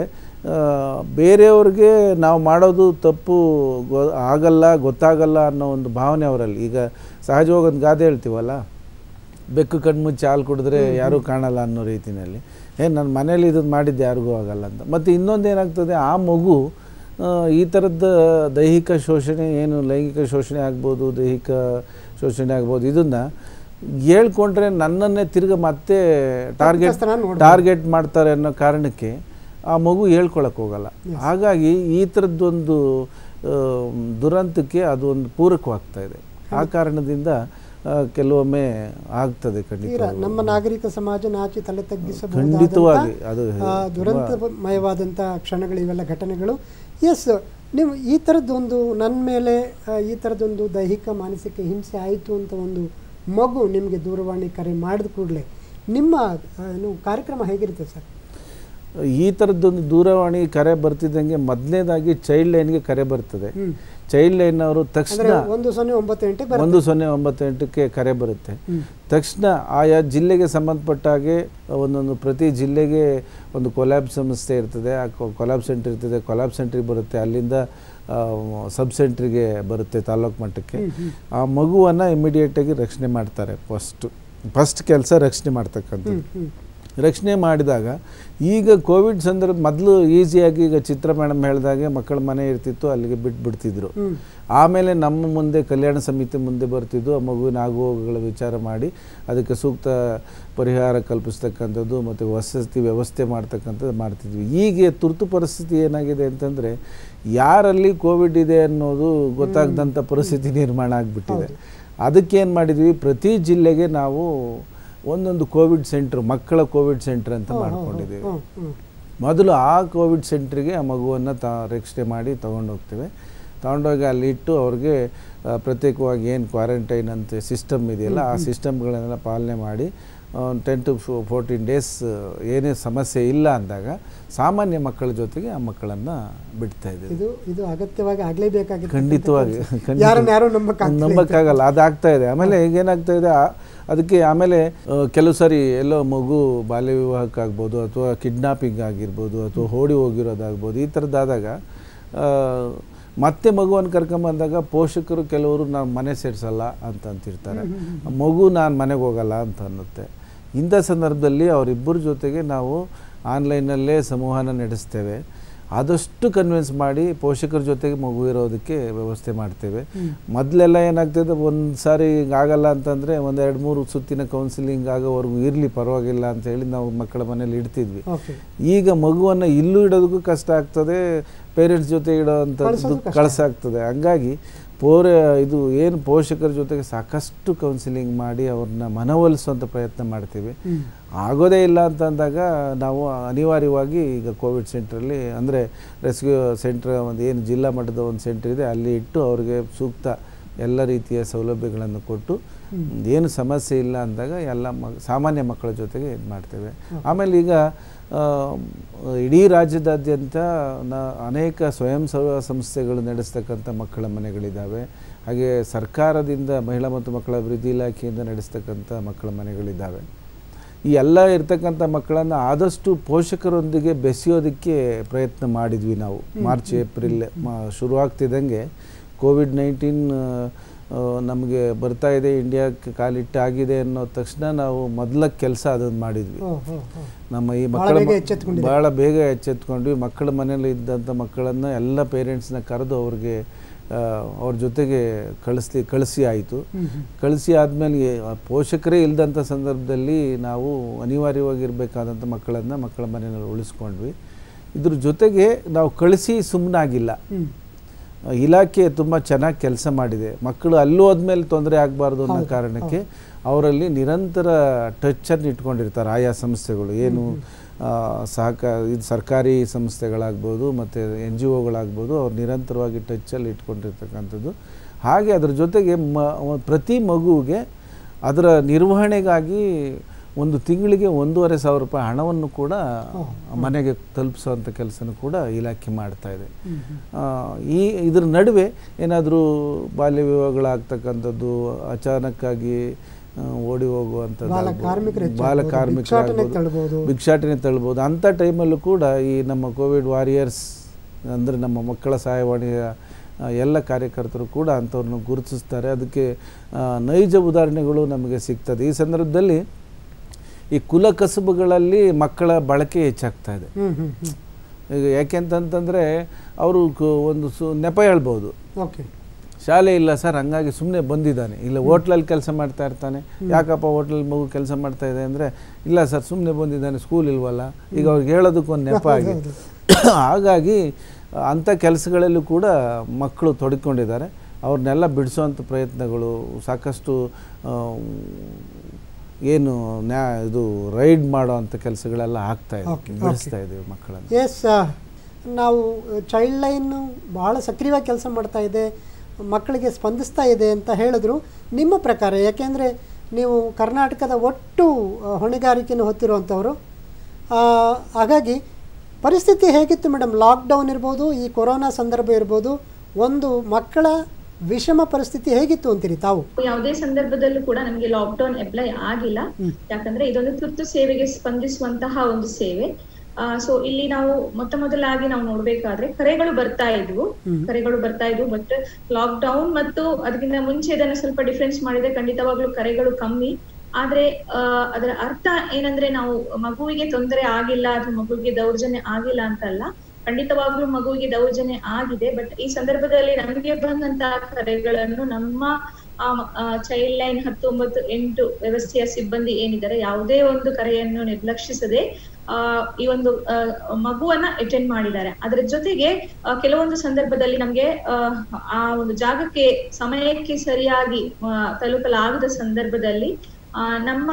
ಬೇರೆಯವ್ರಿಗೆ ನಾವು ಮಾಡೋದು ತಪ್ಪು ಗೊ ಆಗಲ್ಲ ಗೊತ್ತಾಗಲ್ಲ ಅನ್ನೋ ಒಂದು ಭಾವನೆ ಅವರಲ್ಲಿ ಈಗ ಸಹಜವಾಗಿ ಒಂದು ಗಾದೆ ಹೇಳ್ತೀವಲ್ಲ ಬೆಕ್ಕು ಕಣ್ಮುಚ್ಚಿ ಹಾಲು ಕುಡಿದ್ರೆ ಯಾರೂ ಕಾಣಲ್ಲ ಅನ್ನೋ ರೀತಿಯಲ್ಲಿ ಏ ನನ್ನ ಮನೇಲಿ ಇದನ್ನು ಮಾಡಿದ್ದು ಯಾರಿಗೂ ಆಗಲ್ಲ ಅಂತ ಮತ್ತು ಇನ್ನೊಂದು ಏನಾಗ್ತದೆ ಆ ಮಗು ಆ, ಈ ಥರದ ದೈಹಿಕ ಶೋಷಣೆ ಏನು ಲೈಂಗಿಕ ಶೋಷಣೆ ಆಗ್ಬೋದು ದೈಹಿಕ ಶೋಷಣೆ ಆಗ್ಬೋದು ಇದನ್ನು ಹೇಳ್ಕೊಂಡ್ರೆ ನನ್ನನ್ನೇ ತಿರ್ಗ ಮತ್ತೆ ಟಾರ್ಗೆಟ್ ತಪ್ಪಿತಸ್ಥನ ನೋಡ್ಬೋದು. ಟಾರ್ಗೆಟ್ ಮಾಡ್ತಾರೆ ಅನ್ನೋ ಕಾರಣಕ್ಕೆ ಆ ಮಗು ಹೇಳ್ಕೊಳಕ್ಕೆ ಹೋಗಲ್ಲ ಹಾಗಾಗಿ ಈ ಥರದ್ದೊಂದು ಆ, ದುರಂತಕ್ಕೆ ಅದು ಒಂದು ಪೂರಕವಾಗ್ತಾ ಇದೆ ಆ ಕಾರಣದಿಂದ ಆ, ಕೆಲವೊಮ್ಮೆ ಆಗ್ತದೆ ಖಂಡಿತ ತೀರಾ ನಮ್ಮ ನಾಗರಿಕ ಸಮಾಜ ನಾಚಿ ತಲೆ ಖಂಡಿತವಾಗಿ ಅದು ತಗ್ಗಿಸಬಹುದಾದಂಥ ದುರಂತಮಯವಾದಂಥ ಕ್ಷಣಗಳು ಇವೆಲ್ಲ ಘಟನೆಗಳು ಎಸ್ ನೀವು ಈ ಥರದ್ದೊಂದು ನನ್ನ ಮೇಲೆ ಆ, ಈ ಥರದ್ದೊಂದು ದೈಹಿಕ ಮಾನಸಿಕ ಹಿಂಸೆ ಆಯಿತು ಅಂತ ಒಂದು ಮಗು ನಿಮಗೆ ದೂರವಾಣಿ ಕರೆ ಮಾಡಿದ ಕೂಡಲೇ ನಿಮ್ಮ ಆ, ಏನು ಕಾರ್ಯಕ್ರಮ ಹೇಗಿರುತ್ತೆ ಸರ್ ಈ ಥರದ್ದೊಂದು ದೂರವಾಣಿ ಕರೆ ಬರ್ತಿದ್ದಂಗೆ ಮೊದಲನೇದಾಗಿ ಚೈಲ್ಡ್ ಲೈನ್ಗೆ ಕರೆ ಬರ್ತದೆ ಹ್ಮ್. ಚೈಲ್ಡ್ ಲೈನ್ ಅವರು ತಕ್ಷಣ ಅಂದರೆ ಒಂದು ಸೊನ್ನೆ ಒಂಬತ್ತು ಗಂಟೆ ಬರುತ್ತೆ ಒಂದು ಸೊನ್ನೆ ಒಂಬತ್ತು ಎಂಟಕ್ಕೆ ಕರೆ ಬರುತ್ತೆ ತಕ್ಷಣ ಆಯಾ ಜಿಲ್ಲೆಗೆ ಸಂಬಂಧಪಟ್ಟ ಹಾಗೆ ಒಂದೊಂದು ಪ್ರತಿ ಜಿಲ್ಲೆಗೆ ಒಂದು ಕೊಲ್ಯಾಬ್ ಸಂಸ್ಥೆ ಇರ್ತದೆ ಆ ಕೊಲ್ಯಾಬ್ ಸೆಂಟರ್ ಇರ್ತದೆ ಕೊಲ್ಯಾಬ್ ಸೆಂಟ್ರಿಗೆ ಬರುತ್ತೆ ಅಲ್ಲಿಂದ ಸಬ್ ಸೆಂಟ್ರಿಗೆ ಬರುತ್ತೆ ತಾಲೂಕು ಮಟ್ಟಕ್ಕೆ ಆ ಮಗುವನ್ನು ಇಮಿಡಿಯೇಟಾಗಿ ರಕ್ಷಣೆ ಮಾಡ್ತಾರೆ ಫಸ್ಟು ಫಸ್ಟ್ ಕೆಲಸ ರಕ್ಷಣೆ ಮಾಡ್ತಕ್ಕಂಥದ್ದು ಹ್ಮ್. ರಕ್ಷಣೆ ಮಾಡಿದಾಗ ಈಗ ಕೋವಿಡ್ ಸಂದರ್ಭ ಮೊದಲು ಈಸಿಯಾಗಿ ಈಗ ಚಿತ್ರ ಮೇಡಮ್ ಹೇಳಿದಾಗೆ ಮಕ್ಕಳ ಮನೆ ಇರ್ತಿತ್ತು ಅಲ್ಲಿಗೆ ಬಿಟ್ಬಿಡ್ತಿದ್ರು ಹ್ಮ್. ಆಮೇಲೆ ನಮ್ಮ ಮುಂದೆ ಕಲ್ಯಾಣ ಸಮಿತಿ ಮುಂದೆ ಬರ್ತಿದ್ದು ಆ ಮಗುವಿನ ಆಗುಹೋಗುಗಳ ವಿಚಾರ ಮಾಡಿ ಅದಕ್ಕೆ ಸೂಕ್ತ ಪರಿಹಾರ ಕಲ್ಪಿಸ್ತಕ್ಕಂಥದ್ದು ಮತ್ತು ವಸತಿ ವ್ಯವಸ್ಥೆ ಮಾಡ್ತಕ್ಕಂಥದ್ದು ಮಾಡ್ತಿದ್ವಿ ಈಗ ತುರ್ತು ಪರಿಸ್ಥಿತಿ ಏನಾಗಿದೆ ಅಂತಂದರೆ ಯಾರಲ್ಲಿ ಕೋವಿಡ್ ಇದೆ ಅನ್ನೋದು ಗೊತ್ತಾಗದಂಥ ಪರಿಸ್ಥಿತಿ ನಿರ್ಮಾಣ ಆಗಿಬಿಟ್ಟಿದೆ ಅದಕ್ಕೇನು ಮಾಡಿದ್ವಿ ಪ್ರತಿ ಜಿಲ್ಲೆಗೆ ನಾವು ಒಂದೊಂದು ಕೋವಿಡ್ ಸೆಂಟ್ರ್ ಮಕ್ಕಳ ಕೋವಿಡ್ ಸೆಂಟರ್ ಅಂತ ಮಾಡ್ಕೊಂಡಿದ್ದೀವಿ ಹ್ಮ್, ಹ್ಮ್. ಮೊದಲು ಆ ಕೋವಿಡ್ ಸೆಂಟ್ರಿಗೆ ಆ ಮಗುವನ್ನು ತ ರಕ್ಷಣೆ ಮಾಡಿ ತೊಗೊಂಡು ಹೋಗ್ತೇವೆ ತೊಗೊಂಡೋಗಿ ಅಲ್ಲಿ ಇಟ್ಟು ಅವ್ರಿಗೆ ಆ, ಪ್ರತ್ಯೇಕವಾಗಿ ಏನು ಕ್ವಾರಂಟೈನ್ ಅಂತ ಸಿಸ್ಟಮ್ ಇದೆಯಲ್ಲ ಆ ಸಿಸ್ಟಮ್ಗಳನ್ನೆಲ್ಲ ಪಾಲನೆ ಮಾಡಿ ಟೆನ್ ಟು ಫೋರ್ಟೀನ್ ಡೇಸ್ ಏನೇ ಸಮಸ್ಯೆ ಇಲ್ಲ ಅಂದಾಗ ಸಾಮಾನ್ಯ ಮಕ್ಕಳ ಜೊತೆಗೆ ಆ ಮಕ್ಕಳನ್ನು ಬಿಡ್ತಾ ಇದ್ದೀವಿ ಇದು ಇದು ಅಗತ್ಯವಾಗಿ ಆಗಲೇಬೇಕಾಗಿದೆ ಖಂಡಿತವಾಗಿ ಖಂಡಿತ. ಯಾರನ್ನ ಯಾರು ನಂಬಕ್ಕಾಗ್ತಿಲ್ಲ. ನಂಬಕ್ಕಾಗಲ್ಲ ಅದಾಗ್ತಾ ಇದೆ ಆಮೇಲೆ ಈಗ ಏನಾಗ್ತಾ ಇದೆ ಆ- ಅದಕ್ಕೆ ಆಮೇಲೆ ಆ, ಕೆಲವು ಸಾರಿ ಎಲ್ಲೋ ಮಗು ಬಾಲ್ಯ ವಿವಾಹಕ್ಕಾಗ್ಬೋದು ಅಥವಾ ಕಿಡ್ನಾಪಿಂಗ್ ಆಗಿರ್ಬೋದು ಅಥವಾ ಓಡಿ ಹೋಗಿರೋದಾಗ್ಬೋದು ಈ ಥರದ್ದಾದಾಗ ಆ, ಮತ್ತೆ ಮಗುವನ್ನು ಕರ್ಕೊಂಬಂದಾಗ ಪೋಷಕರು ಕೆಲವರು ನಾನು ಮನೆ ಸೇರಿಸಲ್ಲ ಅಂತ ಅಂತಿರ್ತಾರೆ ಮಗು ನಾನು ಮನೆಗೆ ಹೋಗಲ್ಲ ಅಂತ ಅನ್ನುತ್ತೆ ಇಂಥ ಸಂದರ್ಭದಲ್ಲಿ ಅವರಿಬ್ಬರ ಜೊತೆಗೆ ನಾವು ಆನ್ಲೈನಲ್ಲೇ ಸಂವಹನ ನಡೆಸ್ತೇವೆ ಆದಷ್ಟು ಕನ್ವಿನ್ಸ್ ಮಾಡಿ ಪೋಷಕರ ಜೊತೆಗೆ ಮಗು ಇರೋದಕ್ಕೆ ವ್ಯವಸ್ಥೆ ಮಾಡ್ತೇವೆ ಮೊದಲೆಲ್ಲ ಏನಾಗ್ತದೆ ಒಂದು ಸಾರಿ ಹಿಂಗೆ ಆಗಲ್ಲ ಅಂತಂದರೆ ಒಂದು ಎರಡು ಮೂರು ಸುತ್ತಿನ ಕೌನ್ಸಿಲಿಂಗ್ ಆಗೋವರೆಗೂ ಇರಲಿ ಪರವಾಗಿಲ್ಲ ಅಂತ ಹೇಳಿ ನಾವು ಮಕ್ಕಳ ಮನೇಲಿ ಇಡ್ತಿದ್ವಿ ಓಕೆ ಈಗ ಮಗುವನ್ನು ಇಲ್ಲೂ ಇಡೋದಕ್ಕೂ ಕಷ್ಟ ಆಗ್ತದೆ ಪೇರೆಂಟ್ಸ್ ಜೊತೆ ಇಡೋ ಅಂಥದ್ದು ಕಳ್ಸೋದು ಕಷ್ಟ. ಕಳ್ಸಾಗ್ತದೆ ಹಂಗಾಗಿ ಪೋರ ಇದು ಏನು ಪೋಷಕರ ಜೊತೆಗೆ ಸಾಕಷ್ಟು ಕೌನ್ಸಿಲಿಂಗ್ ಮಾಡಿ ಅವ್ರನ್ನ ಮನವೊಲಿಸುವಂಥ ಪ್ರಯತ್ನ ಮಾಡ್ತೀವಿ ಹ್ಮ್. ಆಗೋದೇ ಇಲ್ಲ ಅಂತಂದಾಗ ನಾವು ಅನಿವಾರ್ಯವಾಗಿ ಈಗ ಕೋವಿಡ್ ಸೆಂಟ್ರಲ್ಲಿ ಅಂದರೆ ರೆಸ್ಕ್ಯೂ ಸೆಂಟ್ರ್ ಒಂದು ಏನು ಜಿಲ್ಲಾ ಮಟ್ಟದ ಒಂದು ಸೆಂಟ್ರ್ ಇದೆ ಅಲ್ಲಿ ಇಟ್ಟು ಅವ್ರಿಗೆ ಸೂಕ್ತ ಎಲ್ಲ ರೀತಿಯ ಸೌಲಭ್ಯಗಳನ್ನು ಕೊಟ್ಟು ಏನು ಸಮಸ್ಯೆ ಇಲ್ಲ ಅಂದಾಗ ಎಲ್ಲ ಮ ಸಾಮಾನ್ಯ ಮಕ್ಕಳ ಜೊತೆಗೆ ಇದು ಮಾಡ್ತೇವೆ ಆಮೇಲೆ ಈಗ ಆ, ಇಡೀ ರಾಜ್ಯದಾದ್ಯಂತ ನ ಅನೇಕ ಸ್ವಯಂ ಸೇವಾ ಸಂಸ್ಥೆಗಳು ನಡೆಸ್ತಕ್ಕಂಥ ಮಕ್ಕಳ ಮನೆಗಳಿದ್ದಾವೆ ಹಾಗೆ ಸರ್ಕಾರದಿಂದ ಮಹಿಳಾ ಮತ್ತು ಮಕ್ಕಳ ಅಭಿವೃದ್ಧಿ ಇಲಾಖೆಯಿಂದ ನಡೆಸ್ತಕ್ಕಂಥ ಮಕ್ಕಳ ಮನೆಗಳಿದ್ದಾವೆ ಈ ಎಲ್ಲ ಇರ್ತಕ್ಕಂಥ ಮಕ್ಕಳನ್ನು ಆದಷ್ಟು ಪೋಷಕರೊಂದಿಗೆ ಬೆಸೆಯೋದಕ್ಕೆ ಪ್ರಯತ್ನ ಮಾಡಿದ್ವಿ ನಾವು ಮಾರ್ಚ್ ಏಪ್ರಿಲ್ ಮ ಶುರುವಾಗ್ತಿದ್ದಂಗೆ ಕೋವಿಡ್ ನೈನ್ಟೀನ್ ನಮಗೆ ಬರ್ತಾ ಇದೆ ಇಂಡಿಯಾಕ್ಕೆ ಕಾಲಿಟ್ಟಾಗಿದೆ ಅನ್ನೋ ತಕ್ಷಣ ನಾವು ಮೊದಲ ಕೆಲಸ ಅದನ್ನು ಮಾಡಿದ್ವಿ ಓ, ಹೋ, ಹೋ. ನಮ್ಮ ಈ ಬಹಳ ಮಕ್ಕಳ ಬೇಗ ಎಚ್ಚೆತ್ಕೊಂಡಿದೆ. ಭಾಳ ಬೇಗ ಎಚ್ಚೆತ್ಕೊಂಡ್ವಿ ಮಕ್ಕಳ ಮನೇಲಿ ಇದ್ದಂಥ ಮಕ್ಕಳನ್ನು ಎಲ್ಲ ಪೇರೆಂಟ್ಸ್ನ ಕರೆದು ಅವ್ರಿಗೆ ಆ, ಅವ್ರ ಜೊತೆಗೆ ಕಳಿಸ್ಲಿ ಕಳಿಸಿ ಆಯಿತು ಹ್ಮ್, ಹ್ಮ್. ಕಳಿಸಿ ಆದಮೇಲೆ ಪೋಷಕರೇ ಇಲ್ಲದಂಥ ಸಂದರ್ಭದಲ್ಲಿ ನಾವು ಅನಿವಾರ್ಯವಾಗಿರಬೇಕಾದಂಥ ಮಕ್ಕಳನ್ನು ಮಕ್ಕಳ ಮನೆಯಲ್ಲಿ ಉಳಿಸ್ಕೊಂಡ್ವಿ ಇದ್ರ ಜೊತೆಗೆ ನಾವು ಕಳಿಸಿ ಸುಮ್ಮನಾಗಿಲ್ಲ ಹ್ಮ್. ಇಲಾಖೆ ತುಂಬ ಚೆನ್ನಾಗಿ ಕೆಲಸ ಮಾಡಿದೆ ಮಕ್ಕಳು ಅಲ್ಲಿ ಹೋದ್ಮೇಲೆ ತೊಂದರೆ ಆಗಬಾರ್ದು ಅನ್ನೋ ಹೌದು, ಕಾರಣಕ್ಕೆ ಅವರಲ್ಲಿ ನಿರಂತರ ಟಚ್ಚನ್ನು ಇಟ್ಕೊಂಡಿರ್ತಾರೆ ಆಯಾ ಸಂಸ್ಥೆಗಳು ಏನು ಆ, ಸಹಕಾರ ಇದು ಸರ್ಕಾರಿ ಸಂಸ್ಥೆಗಳಾಗ್ಬೋದು ಮತ್ತು ಎನ್ ಜಿ ಒಗಳಾಗ್ಬೋದು ಅವ್ರು ನಿರಂತರವಾಗಿ ಟಚ್ಚಲ್ಲಿ ಇಟ್ಕೊಂಡಿರ್ತಕ್ಕಂಥದ್ದು ಹಾಗೆ ಅದ್ರ ಜೊತೆಗೆ ಮ ಒ- ಪ್ರತಿ ಮಗುವಿಗೆ ಅದರ ನಿರ್ವಹಣೆಗಾಗಿ ಒಂದು ತಿಂಗಳಿಗೆ ಒಂದೂವರೆ ಸಾವಿರ ರೂಪಾಯಿ ಹಣವನ್ನು ಕೂಡ ಮನೆಗೆ ತಲುಪಿಸುವಂಥ ಕೆಲಸನೂ ಕೂಡ ಇಲಾಖೆ ಮಾಡ್ತಾ ಇದೆ ಹ್ಮ್, ಹ್ಮ್. ಆ, ಈ ಇದ್ರ ನಡುವೆ ಏನಾದರೂ ಬಾಲ್ಯ ವಿವಾಹಗಳಾಗ್ತಕ್ಕಂಥದ್ದು ಅಚಾನಕ್ಕಾಗಿ ಆ, ಓಡಿ ಹೋಗುವಂಥದ್ದು ಬಾಲ ಆಗ್ಬೋದು. ಕಾರ್ಮಿಕರು ಬಾಲ ಹೆಚ್ಚಾಗ್ಬೋದು, ಕಾರ್ಮಿಕರಾಗ್ಬೋದು, ಭಿಕ್ಷಾಟನೆ ತಳ್ಬೋದು. ಭಿಕ್ಷಾಟನೆ ತಳ್ಬೋದು ಅಂಥ ಟೈಮಲ್ಲೂ ಕೂಡ ಈ ನಮ್ಮ ಕೋವಿಡ್ ವಾರಿಯರ್ಸ್ ಅಂದರೆ ನಮ್ಮ ಮಕ್ಕಳ ಸಹಾಯವಾಣಿಯ ಆ, ಎಲ್ಲ ಕಾರ್ಯಕರ್ತರು ಕೂಡ ಅಂಥವ್ರನ್ನ ಗುರುತಿಸ್ತಾರೆ ಅದಕ್ಕೆ ಆ, ನೈಜ ಉದಾಹರಣೆಗಳು ನಮಗೆ ಸಿಗ್ತದೆ ಈ ಸಂದರ್ಭದಲ್ಲಿ ಈ ಕುಲ ಕಸುಬುಗಳಲ್ಲಿ ಮಕ್ಕಳ ಬಳಕೆ ಹೆಚ್ಚಾಗ್ತಾ ಇದೆ ಹ್ಮ್, ಹ್ಮ್, ಹ್ಮ್. ಈಗ ಯಾಕೆಂತಂತಂದರೆ ಅವರು ಒಂದು ಸು ನೆಪ ಹೇಳ್ಬೋದು ಓಕೆ ಶಾಲೆ ಇಲ್ಲ ಸರ್ ಹಂಗಾಗಿ ಸುಮ್ಮನೆ ಬಂದಿದ್ದಾನೆ ಇಲ್ಲ ಹೋಟ್ಲಲ್ಲಿ ಕೆಲಸ ಮಾಡ್ತಾ ಇರ್ತಾನೆ ಯಾಕಪ್ಪ ಹೋಟ್ಲಲ್ಲಿ ಮಗು ಕೆಲಸ ಮಾಡ್ತಾ ಇದೆ ಅಂದರೆ ಇಲ್ಲ ಸರ್ ಸುಮ್ಮನೆ ಬಂದಿದ್ದಾನೆ ಸ್ಕೂಲ್ ಇಲ್ವಲ್ಲ ಈಗ ಅವ್ರಿಗೆ ಹೇಳೋದಕ್ಕೊಂದು ನೆಪ ಆಗಿದೆ ಹಾಗಾಗಿ ಅಂಥ ಕೆಲಸಗಳಲ್ಲೂ ಕೂಡ ಮಕ್ಕಳು ತೊಡ್ಕೊಂಡಿದ್ದಾರೆ ಅವ್ರನ್ನೆಲ್ಲ ಬಿಡಿಸೋವಂಥ ಪ್ರಯತ್ನಗಳು ಸಾಕಷ್ಟು ಆ, ಏನು ನ್ಯಾ ಇದು ರೈಡ್ ಮಾಡೋ ಅಂಥ ಕೆಲಸಗಳೆಲ್ಲ ಆಗ್ತಾ ಇದೆ Okay, ಬಿಡಿಸ್ತಾ ಇದ್ದೀವಿ ಮಕ್ಕಳನ್ನು ಎಸ್ ನಾವು ಚೈಲ್ಡ್ ಲೈನು ಭಾಳ ಸಕ್ರಿಯವಾಗಿ ಕೆಲಸ ಮಾಡ್ತಾ ಇದೆ ಮಕ್ಕಳಿಗೆ ಸ್ಪಂದಿಸ್ತಾ ಇದೆ ಅಂತ ಹೇಳಿದ್ರು ನಿಮ್ಮ ಪ್ರಕಾರ ಯಾಕೆಂದರೆ ನೀವು ಕರ್ನಾಟಕದ ಒಟ್ಟು ಆ, ಹೊಣೆಗಾರಿಕೆಯನ್ನು ಹೊತ್ತಿರುವಂಥವರು ಆ, ಹಾಗಾಗಿ ಪರಿಸ್ಥಿತಿ ಹೇಗಿತ್ತು ಮೇಡಮ್ ಲಾಕ್ಡೌನ್ ಇರ್ಬೋದು ಈ ಕೊರೋನಾ ಸಂದರ್ಭ ಇರ್ಬೋದು ಒಂದು ಮಕ್ಕಳ ವಿಷಮ ಪರಿಸ್ಥಿತಿ ಹೇಗಿತ್ತು ಅಂತೀರಿ ತಾವು ಯಾವುದೇ ಸಂದರ್ಭದಲ್ಲೂ ಕೂಡ ನಮಗೆ ಲಾಕ್ಡೌನ್ ಅಪ್ಲೈ ಆಗಿಲ್ಲ ಯಾಕಂದ್ರೆ ಇದೊಂದು ತುರ್ತು ಸೇವೆಗೆ ಸ್ಪಂದಿಸುವಂತಹ ಒಂದು ಸೇವೆ ಸೊ ಇಲ್ಲಿ ನಾವು ಮೊತ್ತ ಮೊದಲಾಗಿ ನಾವು ನೋಡ್ಬೇಕಾದ್ರೆ ಕರೆಗಳು ಬರ್ತಾ ಇದ್ವು ಕರೆಗಳು ಬರ್ತಾ ಇದ್ವು ಬಟ್ ಲಾಕ್ ಡೌನ್ ಮತ್ತು ಅದಕ್ಕಿಂತ ಮುಂಚೆ ಇದನ್ನ ಸ್ವಲ್ಪ ಡಿಫ್ರೆನ್ಸ್ ಮಾಡಿದ್ರೆ ಖಂಡಿತವಾಗ್ಲೂ ಕರೆಗಳು ಕಮ್ಮಿ ಆದ್ರೆ ಆ, ಅದರ ಅರ್ಥ ಏನಂದ್ರೆ ನಾವು ಮಗುವಿಗೆ ತೊಂದರೆ ಆಗಿಲ್ಲ ಅಥವಾ ಮಗುವಿಗೆ ದೌರ್ಜನ್ಯ ಆಗಿಲ್ಲ ಅಂತಲ್ಲ ಖಂಡಿತವಾಗ್ಲೂ ಮಗುವಿಗೆ ದೌರ್ಜನ್ಯ ಆಗಿದೆ ಬಟ್ ಈ ಸಂದರ್ಭದಲ್ಲಿ ನಮಗೆ ಬಂದಂತಹ ಕರೆಗಳನ್ನು ನಮ್ಮ ಚೈಲ್ಡ್ ಲೈನ್ ಹತ್ತೊಂಬತ್ತು ಎಂಟು ವ್ಯವಸ್ಥೆಯ ಸಿಬ್ಬಂದಿ ಏನಿದ್ದಾರೆ ಯಾವುದೇ ಒಂದು ಕರೆಯನ್ನು ನಿರ್ಲಕ್ಷಿಸದೆ ಆ ಈ ಒಂದು ಆ, ಮಗುವನ್ನ ಅಟೆಂಡ್ ಮಾಡಿದ್ದಾರೆ ಅದರ ಜೊತೆಗೆ ಆ, ಕೆಲವೊಂದು ಸಂದರ್ಭದಲ್ಲಿ ನಮ್ಗೆ ಆ, ಆ ಒಂದು ಜಾಗಕ್ಕೆ ಸಮಯಕ್ಕೆ ಸರಿಯಾಗಿ ಆ, ತಲುಪಲಾಗದ ಸಂದರ್ಭದಲ್ಲಿ ಆ, ನಮ್ಮ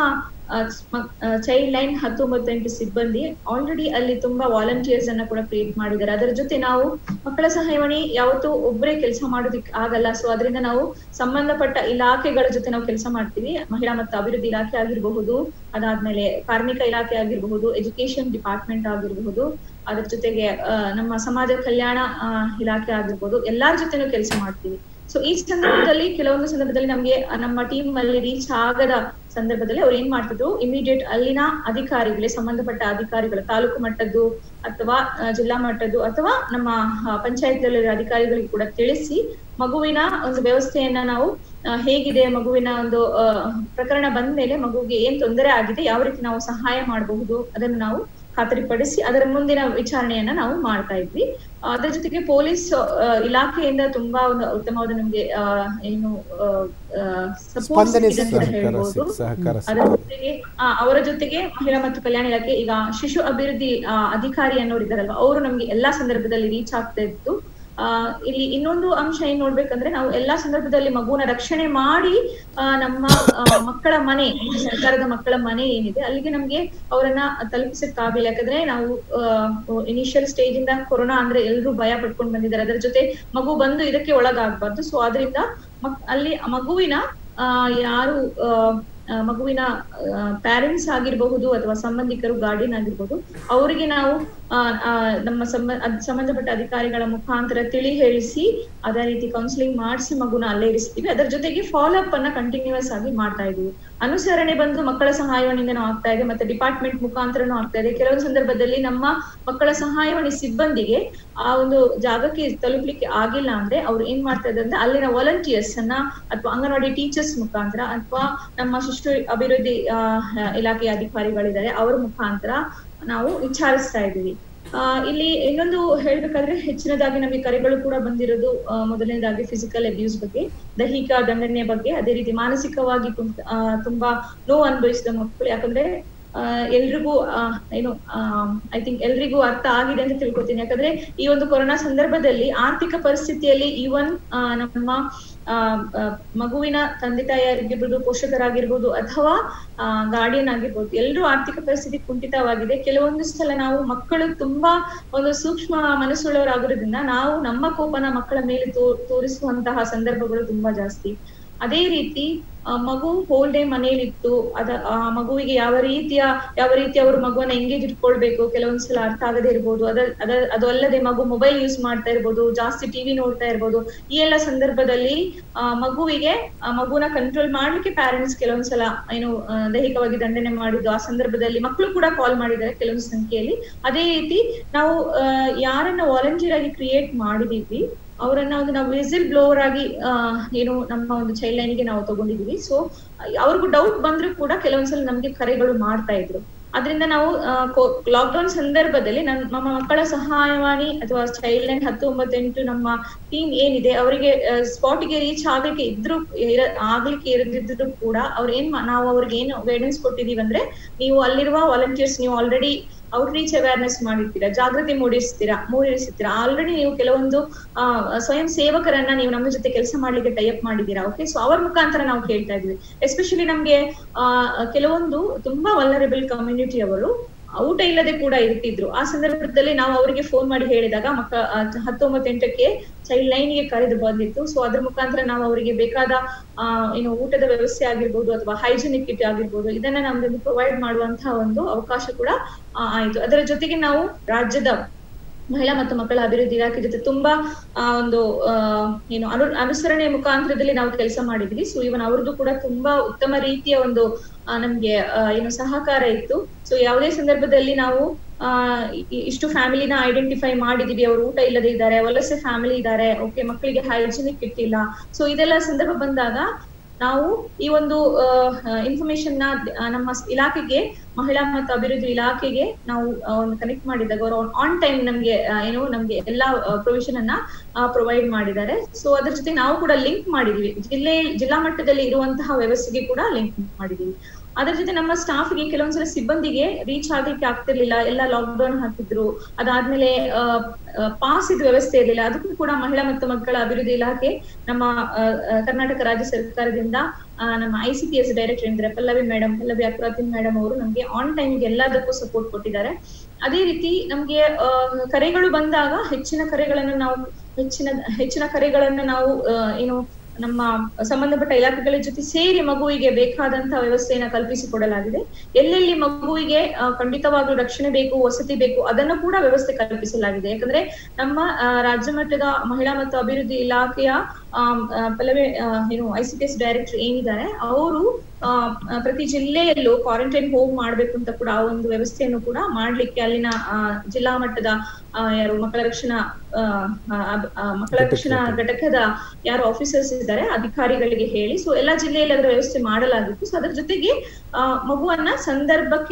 ಚೈಲ್ಡ್ ಲೈನ್ ಹತ್ತೊಂಬತ್ತು ಎಂಟು ಸಿಬ್ಬಂದಿ ಆಲ್ರೆಡಿ ಅಲ್ಲಿ ತುಂಬಾ ವಾಲಂಟಿಯರ್ಸ್ ಅನ್ನ ಕೂಡ ಕ್ರಿಯೇಟ್ ಮಾಡಿದ್ದಾರೆ ಅದರ ಜೊತೆ ನಾವು ಮಕ್ಕಳ ಸಹಾಯವಾಣಿ ಯಾವತ್ತೂ ಒಬ್ಬರೇ ಕೆಲಸ ಮಾಡೋದಿಕ್ ಆಗಲ್ಲ ಸೊ ಅದರಿಂದ ನಾವು ಸಂಬಂಧಪಟ್ಟ ಇಲಾಖೆಗಳ ಜೊತೆ ನಾವು ಕೆಲಸ ಮಾಡ್ತೀವಿ ಮಹಿಳಾ ಮತ್ತು ಅಭಿವೃದ್ಧಿ ಇಲಾಖೆ ಆಗಿರಬಹುದು ಅದಾದ್ಮೇಲೆ ಕಾರ್ಮಿಕ ಇಲಾಖೆ ಆಗಿರಬಹುದು ಎಜುಕೇಶನ್ ಡಿಪಾರ್ಟ್ಮೆಂಟ್ ಆಗಿರಬಹುದು ಅದ್ರ ಜೊತೆಗೆ ಆ, ನಮ್ಮ ಸಮಾಜ ಕಲ್ಯಾಣ ಆ, ಇಲಾಖೆ ಆಗಿರ್ಬೋದು ಎಲ್ಲಾರ ಜೊತೆನೂ ಕೆಲಸ ಮಾಡ್ತೀವಿ ಸೊ ಈ ಸಂದರ್ಭದಲ್ಲಿ ಕೆಲವೊಂದು ಸಂದರ್ಭದಲ್ಲಿ ನಮ್ಗೆ ಆ, ನಮ್ಮ ಟೀಮ್ ಅಲ್ಲಿ ರೀಚ್ ಆಗದ ಸಂದರ್ಭದಲ್ಲಿ ಅವ್ರು ಏನ್ ಮಾಡ್ತಿದ್ರು ಇಮಿಡಿಯೇಟ್ ಅಲ್ಲಿನ ಅಧಿಕಾರಿಗಳೇ ಸಂಬಂಧಪಟ್ಟ ಅಧಿಕಾರಿಗಳು ತಾಲೂಕು ಮಟ್ಟದ್ದು ಅಥವಾ ಆ, ಜಿಲ್ಲಾ ಮಟ್ಟದ್ದು ಅಥವಾ ನಮ್ಮ ಪಂಚಾಯತ್ ಅಧಿಕಾರಿಗಳಿಗೆ ಕೂಡ ತಿಳಿಸಿ ಮಗುವಿನ ಒಂದು ವ್ಯವಸ್ಥೆಯನ್ನ ನಾವು ಆ, ಹೇಗಿದೆ ಮಗುವಿನ ಒಂದು ಆ, ಪ್ರಕರಣ ಬಂದ ಮೇಲೆ ಮಗುವಿಗೆ ಏನ್ ತೊಂದರೆ ಆಗಿದೆ ಯಾವ ರೀತಿ ನಾವು ಸಹಾಯ ಮಾಡಬಹುದು ಅದನ್ನು ನಾವು ಖಾತರಿಪಡಿಸಿ ಅದರ ಮುಂದಿನ ವಿಚಾರಣೆಯನ್ನ ನಾವು ಮಾಡ್ತಾ ಇದ್ವಿ ಆ, ಅದರ ಜೊತೆಗೆ ಪೊಲೀಸ್ ಆ, ಇಲಾಖೆಯಿಂದ ತುಂಬಾ ಒಂದು ಉತ್ತಮವಾದ ನಮ್ಗೆ ಆ, ಏನು ಸಪೋರ್ಟ್ ಸ್ಪಂದನೆ ಅಂತ ಸಹಕಾರ ಹೇಳ್ಬೋದು ಸಿಕ್- ಸಹಕಾರ ಅದರ ಜೊತೆಗೆ ಆ, ಅವರ ಜೊತೆಗೆ ಮಹಿಳಾ ಮತ್ತು ಕಲ್ಯಾಣ ಇಲಾಖೆ ಈಗ ಶಿಶು ಅಭಿವೃದ್ಧಿ ಆ, ಅಧಿಕಾರಿ ಅನ್ನೋರು ಇದ್ದಾರಲ್ವಾ ಅವರು ನಮ್ಗೆ ಎಲ್ಲಾ ಸಂದರ್ಭದಲ್ಲಿ ರೀಚ್ ಆಗ್ತಾ ಇತ್ತು ಆ ಇಲ್ಲಿ ಇನ್ನೊಂದು ಅಂಶ ಏನ್ ನೋಡ್ಬೇಕಂದ್ರೆ ನಾವು ಎಲ್ಲಾ ಸಂದರ್ಭದಲ್ಲಿ ಮಗುವನ್ನ ರಕ್ಷಣೆ ಮಾಡಿ ಆ ನಮ್ಮ ಆ, ಮಕ್ಕಳ ಮನೆ ಸರ್ಕಾರದ ಮಕ್ಕಳ ಮನೆ ಏನಿದೆ ಅಲ್ಲಿಗೆ ನಮ್ಗೆ ಅವರನ್ನ ತಲುಪಿಸಕ್ಕಾಗಲಿಲ್ಲ ಯಾಕಂದ್ರೆ ನಾವು ಇನಿಷಿಯಲ್ ಸ್ಟೇಜ್ ಇಂದ ಕೊರೋನಾ ಅಂದ್ರೆ ಎಲ್ರು ಭಯ ಪಡ್ಕೊಂಡು ಬಂದಿದ್ದಾರೆ ಅದರ ಜೊತೆ ಮಗು ಬಂದು ಇದಕ್ಕೆ ಒಳಗಾಗಬಾರ್ದು ಸೊ ಆದ್ರಿಂದ ಮಕ್ ಅಲ್ಲಿ ಆ ಮಗುವಿನ ಆ ಯಾರು ಆ, ಆ, ಮಗುವಿನ ಪ್ಯಾರೆಂಟ್ಸ್ ಆಗಿರಬಹುದು ಅಥವಾ ಸಂಬಂಧಿಕರು ಗಾರ್ಡಿಯನ್ ಆಗಿರ್ಬೋದು ಅವರಿಗೆ ನಾವು ಆ, ಆ, ನಮ್ಮ ಸಂಬ ಅದ್ ಸಂಬಂಧಪಟ್ಟ ಅಧಿಕಾರಿಗಳ ಮುಖಾಂತರ ತಿಳಿ ಹೇಳಿಸಿ ಅದೇ ರೀತಿ ಕೌನ್ಸಿಲಿಂಗ್ ಮಾಡಿಸಿ ಮಗುನ ಅಲ್ಲೇ ಇರಿಸ್ತೀವಿ ಅದರ ಜೊತೆಗೆ ಫಾಲೋ ಅಪ್ ಅನ್ನ ಕಂಟಿನ್ಯೂಸ್ ಆಗಿ ಮಾಡ್ತಾ ಇದೀವಿ ಅನುಸರಣೆ ಬಂದು ಮಕ್ಕಳ ಸಹಾಯವಾಣಿಯಿಂದನೂ ಆಗ್ತಾ ಇದೆ ಮತ್ತೆ ಡಿಪಾರ್ಟ್ಮೆಂಟ್ ಮುಖಾಂತರನೂ ಆಗ್ತಾ ಇದೆ ಕೆಲವೊಂದು ಸಂದರ್ಭದಲ್ಲಿ ನಮ್ಮ ಮಕ್ಕಳ ಸಹಾಯವಾಣಿ ಸಿಬ್ಬಂದಿಗೆ ಆ ಒಂದು ಜಾಗಕ್ಕೆ ತಲುಪಲಿಕ್ಕೆ ಆಗಿಲ್ಲ ಅಂದ್ರೆ ಅವ್ರು ಏನ್ ಮಾಡ್ತಾ ಇದ್ದಾರೆ ಅಂದ್ರೆ ಅಲ್ಲಿನ ವಾಲಂಟಿಯರ್ಸ್ ಅನ್ನ ಅಥವಾ ಅಂಗನವಾಡಿ ಟೀಚರ್ಸ್ ಮುಖಾಂತರ ಅಥವಾ ನಮ್ಮ ಶಿಶು ಅಭಿವೃದ್ಧಿ ಆ, ಇಲಾಖೆಯ ಅಧಿಕಾರಿಗಳಿದ್ದಾರೆ ಅವರ ಮುಖಾಂತರ ನಾವು ವಿಚಾರಿಸ್ತಾ ಇದ್ದೀವಿ ಆ, ಇಲ್ಲಿ ಇನ್ನೊಂದು ಹೇಳ್ಬೇಕಾದ್ರೆ ಹೆಚ್ಚಿನದಾಗಿ ನಮಗೆ ಕರೆಗಳು ಕೂಡ ಬಂದಿರೋದು ಆ, ಮೊದಲನೇದಾಗಿ ಫಿಸಿಕಲ್ ಅಬ್ಯೂಸ್ ಬಗ್ಗೆ ದೈಹಿಕ ದಂಡನೆ ಬಗ್ಗೆ ಅದೇ ರೀತಿ ಮಾನಸಿಕವಾಗಿ ಕುಂತ- ಆ, ತುಂಬಾ ನೋವು ಅನುಭವಿಸಿದ ಮಕ್ಕಳು ಯಾಕಂದ್ರೆ ಆ, ಎಲ್ರಿಗೂ ಆ, ಏನು ಐ ಥಿಂಕ್ ಎಲ್ರಿಗೂ ಅರ್ಥ ಆಗಿದೆ ಅಂತ ತಿಳ್ಕೊತೀನಿ ಯಾಕಂದ್ರೆ ಈ ಒಂದು ಕೊರೋನಾ ಸಂದರ್ಭದಲ್ಲಿ ಆರ್ಥಿಕ ಪರಿಸ್ಥಿತಿಯಲ್ಲಿ ಈವನ್ ನಮ್ಮ ಆ, ಆ, ಮಗುವಿನ ತಂದೆ ತಾಯಿಯಾಗಿರ್ಬೋದು ಪೋಷಕರಾಗಿರ್ಬೋದು ಅಥವಾ ಗಾರ್ಡಿಯನ್ ಆಗಿರ್ಬೋದು ಎಲ್ಲರೂ ಆರ್ಥಿಕ ಪರಿಸ್ಥಿತಿ ಕುಂಠಿತವಾಗಿದೆ ಕೆಲವೊಂದು ಸಲ ನಾವು ಮಕ್ಕಳು ತುಂಬಾ ಒಂದು ಸೂಕ್ಷ್ಮ ಮನಸ್ಸುಳ್ಳವರಾಗಿರೋದ್ರಿಂದ ನಾವು ನಮ್ಮ ಕೋಪನ ಮಕ್ಕಳ ಮೇಲೆ ತೋ ತೋರಿಸುವಂತಹ ಸಂದರ್ಭಗಳು ತುಂಬಾ ಜಾಸ್ತಿ ಅದೇ ರೀತಿ ಆ, ಮಗು ಹೋಲ್ ಡೇ ಮನೇಲಿತ್ತು ಅದ ಆ ಮಗುವಿಗೆ ಯಾವ ರೀತಿಯ ಯಾವ ರೀತಿ ಅವರು ಮಗುವನ್ನ ಎಂಗೇಜ್ ಇಟ್ಕೊಳ್ಬೇಕು ಕೆಲವೊಂದ್ಸಲ ಅರ್ಥ ಆಗದೆ ಇರ್ಬೋದು ಅದ ಅದ ಅದು ಅಲ್ಲದೆ ಮಗು ಮೊಬೈಲ್ ಯೂಸ್ ಮಾಡ್ತಾ ಇರ್ಬೋದು ಜಾಸ್ತಿ ಟಿವಿ ನೋಡ್ತಾ ಇರ್ಬೋದು ಈ ಎಲ್ಲ ಸಂದರ್ಭದಲ್ಲಿ ಆ ಮಗುವಿಗೆ ಆ ಮಗುನ ಕಂಟ್ರೋಲ್ ಮಾಡ್ಲಿಕ್ಕೆ ಪ್ಯಾರೆಂಟ್ಸ್ ಕೆಲವೊಂದ್ಸಲ ಏನು ಆ, ದೈಹಿಕವಾಗಿ ದಂಡನೆ ಮಾಡಿದ್ದು ಆ ಸಂದರ್ಭದಲ್ಲಿ ಮಕ್ಕಳು ಕೂಡ ಕಾಲ್ ಮಾಡಿದ್ದಾರೆ ಕೆಲವೊಂದು ಸಂಖ್ಯೆಯಲ್ಲಿ ಅದೇ ರೀತಿ ನಾವು ಆ, ಯಾರನ್ನ ವಾಲಂಟಿಯರ್ ಆಗಿ ಕ್ರಿಯೇಟ್ ಮಾಡಿದೀವಿ ಅವರನ್ನ ಒಂದು ನಾವು ವಿಸಿಲ್ ಬ್ಲೋವರ್ ಆಗಿ ಆ, ಏನು ನಮ್ಮ ಒಂದು ಚೈಲ್ಡ್ ಲೈನ್ ಗೆ ನಾವು ತಗೊಂಡಿದೀವಿ ಸೊ ಅವ್ರಿಗೂ ಡೌಟ್ ಬಂದ್ರು ಕೂಡ ಕೆಲವೊಂದ್ಸಲ ನಮ್ಗೆ ಕರೆಗಳು ಮಾಡ್ತಾ ಇದ್ರು ಅದರಿಂದ ನಾವು ಲಾಕ್ಡೌನ್ ಸಂದರ್ಭದಲ್ಲಿ ನನ್ ನಮ್ಮ ಮಕ್ಕಳ ಸಹಾಯವಾಣಿ ಅಥವಾ ಚೈಲ್ಡ್ ಲೈನ್ ಹತ್ತು ಒಂಬತ್ತೆಂಟು ನಮ್ಮ ಟೀಮ್ ಏನಿದೆ ಅವರಿಗೆ ಸ್ಪಾಟ್ ಗೆ ರೀಚ್ ಆಗ್ಲಿಕ್ಕೆ ಇದ್ರು ಇರ- ಆಗ್ಲಿಕ್ಕೆ ಇರದಿದ್ರು ಕೂಡ ಅವ್ರ ಏನ್ ಮಾ- ನಾವು ಅವ್ರಿಗೆ ಏನು ಗೈಡೆನ್ಸ್ ಕೊಟ್ಟಿದೀವಿ ಅಂದ್ರೆ ನೀವು ಅಲ್ಲಿರುವ ವಾಲಂಟಿಯರ್ಸ್ ನೀವು ಆಲ್ರೆಡಿ ಔಟ್ರೀಚ್ ಅವೇರ್ನೆಸ್ ಮಾಡಿರ್ತೀರಾ ಜಾಗೃತಿ ಮೂಡಿಸ್ತೀರಾ ಮೂಡಿಸ್ತೀರಾ ಆಲ್ರೆಡಿ ನೀವು ಕೆಲವೊಂದು ಆ, ಸ್ವಯಂ ಸೇವಕರನ್ನ ನೀವು ನಮ್ಮ ಜೊತೆ ಕೆಲಸ ಮಾಡ್ಲಿಕ್ಕೆ ಟೈಅಪ್ ಮಾಡಿದ್ದೀರಾ ಓಕೆ ಸೊ ಅವ್ರ ಮುಖಾಂತರ ನಾವು ಕೇಳ್ತಾ ಇದ್ವಿ ಎಸ್ಪೆಷಲಿ ನಮ್ಗೆ ಆ ಕೆಲವೊಂದು ತುಂಬಾ ವಲ್ನರಬಲ್ ಕಮ್ಯುನಿಟಿ ಅವರು ಊಟ ಇಲ್ಲದೆ ಕೂಡ ಇರ್ತಿದ್ರು ಆ ಸಂದರ್ಭದಲ್ಲಿ ನಾವು ಅವರಿಗೆ ಫೋನ್ ಮಾಡಿ ಹೇಳಿದಾಗ ಮಕ್ಕ ಆ, ಹತ್ತೊಂಬತ್ತೆಂಟಕ್ಕೆ ಚೈಲ್ಡ್ ಲೈನ್ ಗೆ ಕರೆದು ಬಂದಿತ್ತು ಸೊ ಅದ್ರ ಮುಖಾಂತರ ನಾವು ಅವರಿಗೆ ಬೇಕಾದ ಆ ಏನು ಊಟದ ವ್ಯವಸ್ಥೆ ಆಗಿರ್ಬೋದು ಅಥವಾ ಹೈಜಿನಿಕ್ ಕಿಟ್ ಆಗಿರ್ಬೋದು ಇದನ್ನ ನಮ್ಗೆ ಪ್ರೊವೈಡ್ ಮಾಡುವಂತಹ ಒಂದು ಅವಕಾಶ ಕೂಡ ಆ, ಆಯ್ತು ಅದರ ಜೊತೆಗೆ ನಾವು ರಾಜ್ಯದ ಮಹಿಳಾ ಮತ್ತು ಮಕ್ಕಳ ಅಭಿವೃದ್ಧಿ ಇಲಾಖೆ ಜೊತೆ ತುಂಬಾ ಆ, ಒಂದು ಆ, ಏನು ಅನು ಅನುಸರಣೆ ಮುಖಾಂತರದಲ್ಲಿ ನಾವು ಕೆಲಸ ಮಾಡಿದ್ವಿ ಸೊ ಇವನ್ ಅವ್ರದ್ದು ಕೂಡ ತುಂಬಾ ಉತ್ತಮ ರೀತಿಯ ಒಂದು ಆ, ನಮ್ಗೆ ಆ, ಏನು ಸಹಕಾರ ಇತ್ತು ಸೊ ಯಾವುದೇ ಸಂದರ್ಭದಲ್ಲಿ ನಾವು ಆ ಇ- ಇಷ್ಟು ಫ್ಯಾಮಿಲಿನ ಐಡೆಂಟಿಫೈ ಮಾಡಿದೀವಿ ಅವರು ಊಟ ಇಲ್ಲದೆ ಇದ್ದಾರೆ ವಲಸೆ ಫ್ಯಾಮಿಲಿ ಇದ್ದಾರೆ ಓಕೆ ಮಕ್ಕಳಿಗೆ ಹೈಜಿನಿಕ್ ಇಟ್ಟಿಲ್ಲ ಸೊ ಇದೆಲ್ಲ ಸಂದರ್ಭ ಬಂದಾಗ ನಾವು ಈ ಒಂದು ಇನ್ಫಾರ್ಮೇಶನ್ ನ ಆ, ನಮ್ಮ ಸ್- ಇಲಾಖೆಗೆ ಮಹಿಳಾ ಮತ್ತು ಅಭಿವೃದ್ಧಿ ಇಲಾಖೆಗೆ ನಾವು ಆ, ಒಂದು ಕನೆಕ್ಟ್ ಮಾಡಿದಾಗ ಅವರು ಆನ್ ಟೈಮ್ ನಮ್ಗೆ ಆ, ಏನು ನಮ್ಗೆ ಎಲ್ಲಾ ಪ್ರೊವಿಷನ್ ಅನ್ನ ಪ್ರೊವೈಡ್ ಮಾಡಿದ್ದಾರೆ ಸೊ ಅದ್ರ ಜೊತೆ ನಾವು ಕೂಡ ಲಿಂಕ್ ಮಾಡಿದೀವಿ ಜಿಲ್ಲೆ ಜಿಲ್ಲಾ ಮಟ್ಟದಲ್ಲಿ ಇರುವಂತಹ ವ್ಯವಸ್ಥೆಗೆ ಕೂಡ ಲಿಂಕ್ ಮಾಡಿದೀವಿ ಅದ್ರ ಜೊತೆ ನಮ್ಮ ಸ್ಟಾಫ್ಗೆ ಕೆಲವೊಂದ್ಸಲ ಸಿಬ್ಬಂದಿಗೆ ರೀಚ್ ಆಗ್ಲಿಕ್ಕೆ ಆಗ್ತಿರ್ಲಿಲ್ಲ ಎಲ್ಲ ಲಾಕ್ಡೌನ್ ಹಾಕಿದ್ರು ಅದಾದ್ಮೇಲೆ ಪಾಸ್ ಇದು ವ್ಯವಸ್ಥೆ ಇರಲಿಲ್ಲ ಅದಕ್ಕೂ ಕೂಡ ಮಹಿಳಾ ಮತ್ತು ಮಕ್ಕಳ ಅಭಿವೃದ್ಧಿ ಇಲಾಖೆ ನಮ್ಮ ಆ, ಆ, ಕರ್ನಾಟಕ ರಾಜ್ಯ ಸರ್ಕಾರದಿಂದ ಆ, ನಮ್ಮ I C P S director ಅಂದ್ರೆ ಪಲ್ಲವಿ ಮೇಡಮ್ ಪಲ್ಲವಿ ಅಕ್ರಾತಿನ್ ಮೇಡಮ್ ಅವರು ನಮ್ಗೆ ಆನ್ ಟೈಮ್ ಎಲ್ಲದಕ್ಕೂ ಸಪೋರ್ಟ್ ಕೊಟ್ಟಿದ್ದಾರೆ ಅದೇ ರೀತಿ ನಮ್ಗೆ ಆ, ಕರೆಗಳು ಬಂದಾಗ ಹೆಚ್ಚಿನ ಕರೆಗಳನ್ನು ನಾವು ಹೆಚ್ಚಿನ ಹೆಚ್ಚಿನ ಕರೆಗಳನ್ನು ನಾವು ಆ, ಏನು ನಮ್ಮ ಸಂಬಂಧಪಟ್ಟ ಇಲಾಖೆಗಳ ಜೊತೆ ಸೇರಿ ಮಗುವಿಗೆ ಬೇಕಾದಂತಹ ವ್ಯವಸ್ಥೆಯನ್ನ ಕಲ್ಪಿಸಿಕೊಡಲಾಗಿದೆ ಎಲ್ಲೆಲ್ಲಿ ಮಗುವಿಗೆ ಆ, ಖಂಡಿತವಾಗ್ಲೂ ರಕ್ಷಣೆ ಬೇಕು ವಸತಿ ಬೇಕು ಅದನ್ನು ಕೂಡ ವ್ಯವಸ್ಥೆ ಕಲ್ಪಿಸಲಾಗಿದೆ ಯಾಕಂದ್ರೆ ನಮ್ಮ ಆ, ರಾಜ್ಯ ಮಟ್ಟದ ಮಹಿಳಾ ಮತ್ತು ಅಭಿವೃದ್ಧಿ ಇಲಾಖೆಯ ಆಮ್, ಆ, ಪಲ್ಲವಿ ಆ, ಏನು I C P S director ಏನಿದ್ದಾರೆ ಅವರು ಪ್ರತಿ ಜಿಲ್ಲೆಯಲ್ಲೂ ಕ್ವಾರಂಟೈನ್ ಹೋಮ್ ಮಾಡ್ಬೇಕು ಅಂತ ಕೂಡ ಆ ಒಂದು ವ್ಯವಸ್ಥೆಯನ್ನು ಕೂಡ ಮಾಡ್ಲಿಕ್ಕೆ ಅಲ್ಲಿನ ಆ, ಜಿಲ್ಲಾ ಮಟ್ಟದ ಆ, ಯಾರು ಮಕ್ಕಳ ರಕ್ಷಣಾ ಆ, ಆ, ಅಬ್- ಆ, ಮಕ್ಕಳ ರಕ್ಷಣಾ ಘಟಕದ ಯಾರು ಆಫೀಸರ್ಸ್ ಇದ್ದಾರೆ ಅಧಿಕಾರಿಗಳಿಗೆ ಹೇಳಿ ಸೊ ಎಲ್ಲಾ ಜಿಲ್ಲೆಯಲ್ಲಿ ಅದರ ವ್ಯವಸ್ಥೆ ಮಾಡಲಾಗಿತ್ತು ಸೊ ಅದ್ರ ಜೊತೆಗೆ ಆ, ಮಗುವನ್ನ ಸಂದರ್ಭಕ್ಕೆ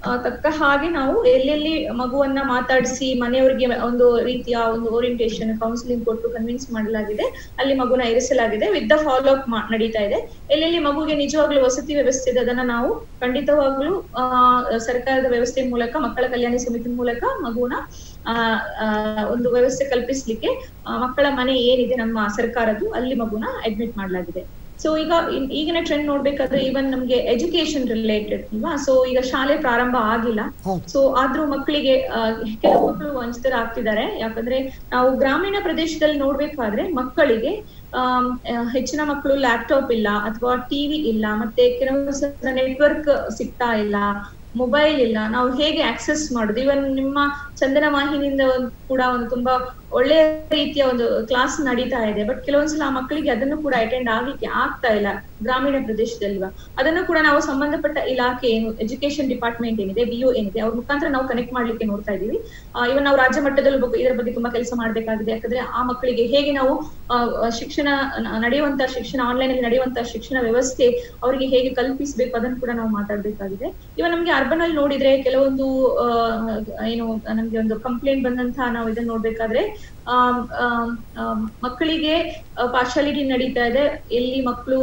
ಆ, ತಕ್ಕ ಹಾಗೆ ನಾವು ಎಲ್ಲೆಲ್ಲಿ ಮಗುವನ್ನ ಮಾತಾಡಿಸಿ ಮನೆಯವರಿಗೆ ಒಂದು ರೀತಿಯ ಒಂದು ಓರಿಯಂಟೇಷನ್ ಕೌನ್ಸಿಲಿಂಗ್ ಕೊಟ್ಟು ಕನ್ವಿನ್ಸ್ ಮಾಡಲಾಗಿದೆ ಅಲ್ಲಿ ಮಗುನ ಇರಿಸಲಾಗಿದೆ ವಿತ್ ದ ಫಾಲೋ ಅಪ್ ನಡೀತಾ ಇದೆ ಎಲ್ಲೆಲ್ಲಿ ಮಗುಗೆ ನಿಜವಾಗ್ಲೂ ವಸತಿ ವ್ಯವಸ್ಥೆ ಇದೆ ಅದನ್ನ ನಾವು ಖಂಡಿತವಾಗ್ಲೂ ಆ ಸರ್ಕಾರದ ವ್ಯವಸ್ಥೆ ಮೂಲಕ ಮಕ್ಕಳ ಕಲ್ಯಾಣ ಸಮಿತಿ ಮೂಲಕ ಮಗುನ ಆ, ಆ, ಒಂದು ವ್ಯವಸ್ಥೆ ಕಲ್ಪಿಸ್ಲಿಕ್ಕೆ ಆ, ಮಕ್ಕಳ ಮನೆ ಏನಿದೆ ನಮ್ಮ ಸರ್ಕಾರದ್ದು ಅಲ್ಲಿ ಮಗುನ ಅಡ್ಮಿಟ್ ಮಾಡಲಾಗಿದೆ ಸೊ ಈಗ ಇನ್- ಈಗಿನ ಟ್ರೆಂಡ್ ನೋಡ್ಬೇಕಾದ್ರೆ ಈವನ್ ನಮ್ಗೆ ಎಜುಕೇಶನ್ ರಿಲೇಟೆಡ್ ಅಲ್ವಾ ಸೊ ಈಗ ಶಾಲೆ ಪ್ರಾರಂಭ ಆಗಿಲ್ಲ ಹೌದು ಸೊ ಆದ್ರೂ ಮಕ್ಕಳಿಗೆ ಆ, ಕೆಲವು ಮಕ್ಕಳು ವಂಚಿತರಾಗ್ತಿದ್ದಾರೆ ಯಾಕಂದ್ರೆ ನಾವು ಗ್ರಾಮೀಣ ಪ್ರದೇಶದಲ್ಲಿ ನೋಡ್ಬೇಕಾದ್ರೆ ಮಕ್ಕಳಿಗೆ ಆಮ್, ಆ, ಹೆಚ್ಚಿನ ಮಕ್ಕಳು ಲ್ಯಾಪ್ಟಾಪ್ ಇಲ್ಲ ಅಥವಾ ಟಿವಿ ಇಲ್ಲ ಮತ್ತೆ ಕೆಲವು ಸಲ ನೆಟ್ವರ್ಕ್ ಸಿಗ್ತಾ ಇಲ್ಲ ಮೊಬೈಲ್ ಇಲ್ಲ ನಾವು ಹೇಗೆ ಆಕ್ಸೆಸ್ ಮಾಡುದು ಇವನ್ ನಿಮ್ಮ ಚಂದನ ವಾಹಿನಿಯಿಂದ ಒಂದ್- ಕೂಡ ಒಂದು ತುಂಬಾ ಒಳ್ಳೆಯ ರೀತಿಯ ಒಂದು ಕ್ಲಾಸ್ ನಡೀತಾ ಇದೆ ಬಟ್ ಕೆಲವೊಂದ್ಸಲ ಆ ಮಕ್ಕಳಿಗೆ ಅದನ್ನು ಕೂಡ ಅಟೆಂಡ್ ಆಗ್ಲಿಕ್ಕೆ ಆಗ್ತಾ ಇಲ್ಲ ಗ್ರಾಮೀಣ ಪ್ರದೇಶದಲ್ವಾ ಅದನ್ನು ಕೂಡ ನಾವು ಸಂಬಂಧಪಟ್ಟ ಇಲಾಖೆ ಏನು ಎಜುಕೇಶನ್ ಡಿಪಾರ್ಟ್ಮೆಂಟ್ ಏನಿದೆ ಬಿಒ ಏನಿದೆ ಅವ್ರ ಮುಖಾಂತರ ನಾವು ಕನೆಕ್ಟ್ ಮಾಡ್ಲಿಕ್ಕೆ ನೋಡ್ತಾ ಇದೀವಿ ಇವನ್ ನಾವು ರಾಜ್ಯ ಮಟ್ಟದಲ್ಲೂ ಬಗ್ಗೆ- ಇದರ ಬಗ್ಗೆ ತುಂಬಾ ಕೆಲಸ ಮಾಡ್ಬೇಕಾಗಿದೆ ಯಾಕಂದ್ರೆ ಆ ಮಕ್ಕಳಿಗೆ ಹೇಗೆ ನಾವು ಆ, ಆ, ಶಿಕ್ಷಣ ನ- ನಡೆಯುವಂತ ಶಿಕ್ಷಣ ಆನ್ಲೈನ್ ಅಲ್ಲಿ ನಡೆಯುವಂತ ಶಿಕ್ಷಣ ವ್ಯವಸ್ಥೆ ಅವರಿಗೆ ಹೇಗೆ ಕಲ್ಪಿಸಬೇಕು ಅದನ್ನು ಕೂಡ ನಾವು ಮಾತಾಡ್ಬೇಕಾಗಿದೆ ಇವಾಗ ನಮ್ಗೆ ಅರ್ಬನ್ ಅಲ್ಲಿ ನೋಡಿದ್ರೆ ಕೆಲವೊಂದು ಆ, ಏನು ನಮ್ಗೆ ಒಂದು ಕಂಪ್ಲೇಂಟ್ ಬಂದಂತಹ ನಾವು ಇದನ್ನ ನೋಡ್ಬೇಕಾದ್ರೆ ಆಮ್, ಆಮ್, ಆಮ್, ಮಕ್ಕಳಿಗೆ ಪಾರ್ಶಾಲಿಟಿ ನಡೀತಾ ಇದೆ ಎಲ್ಲಿ ಮಕ್ಕಳು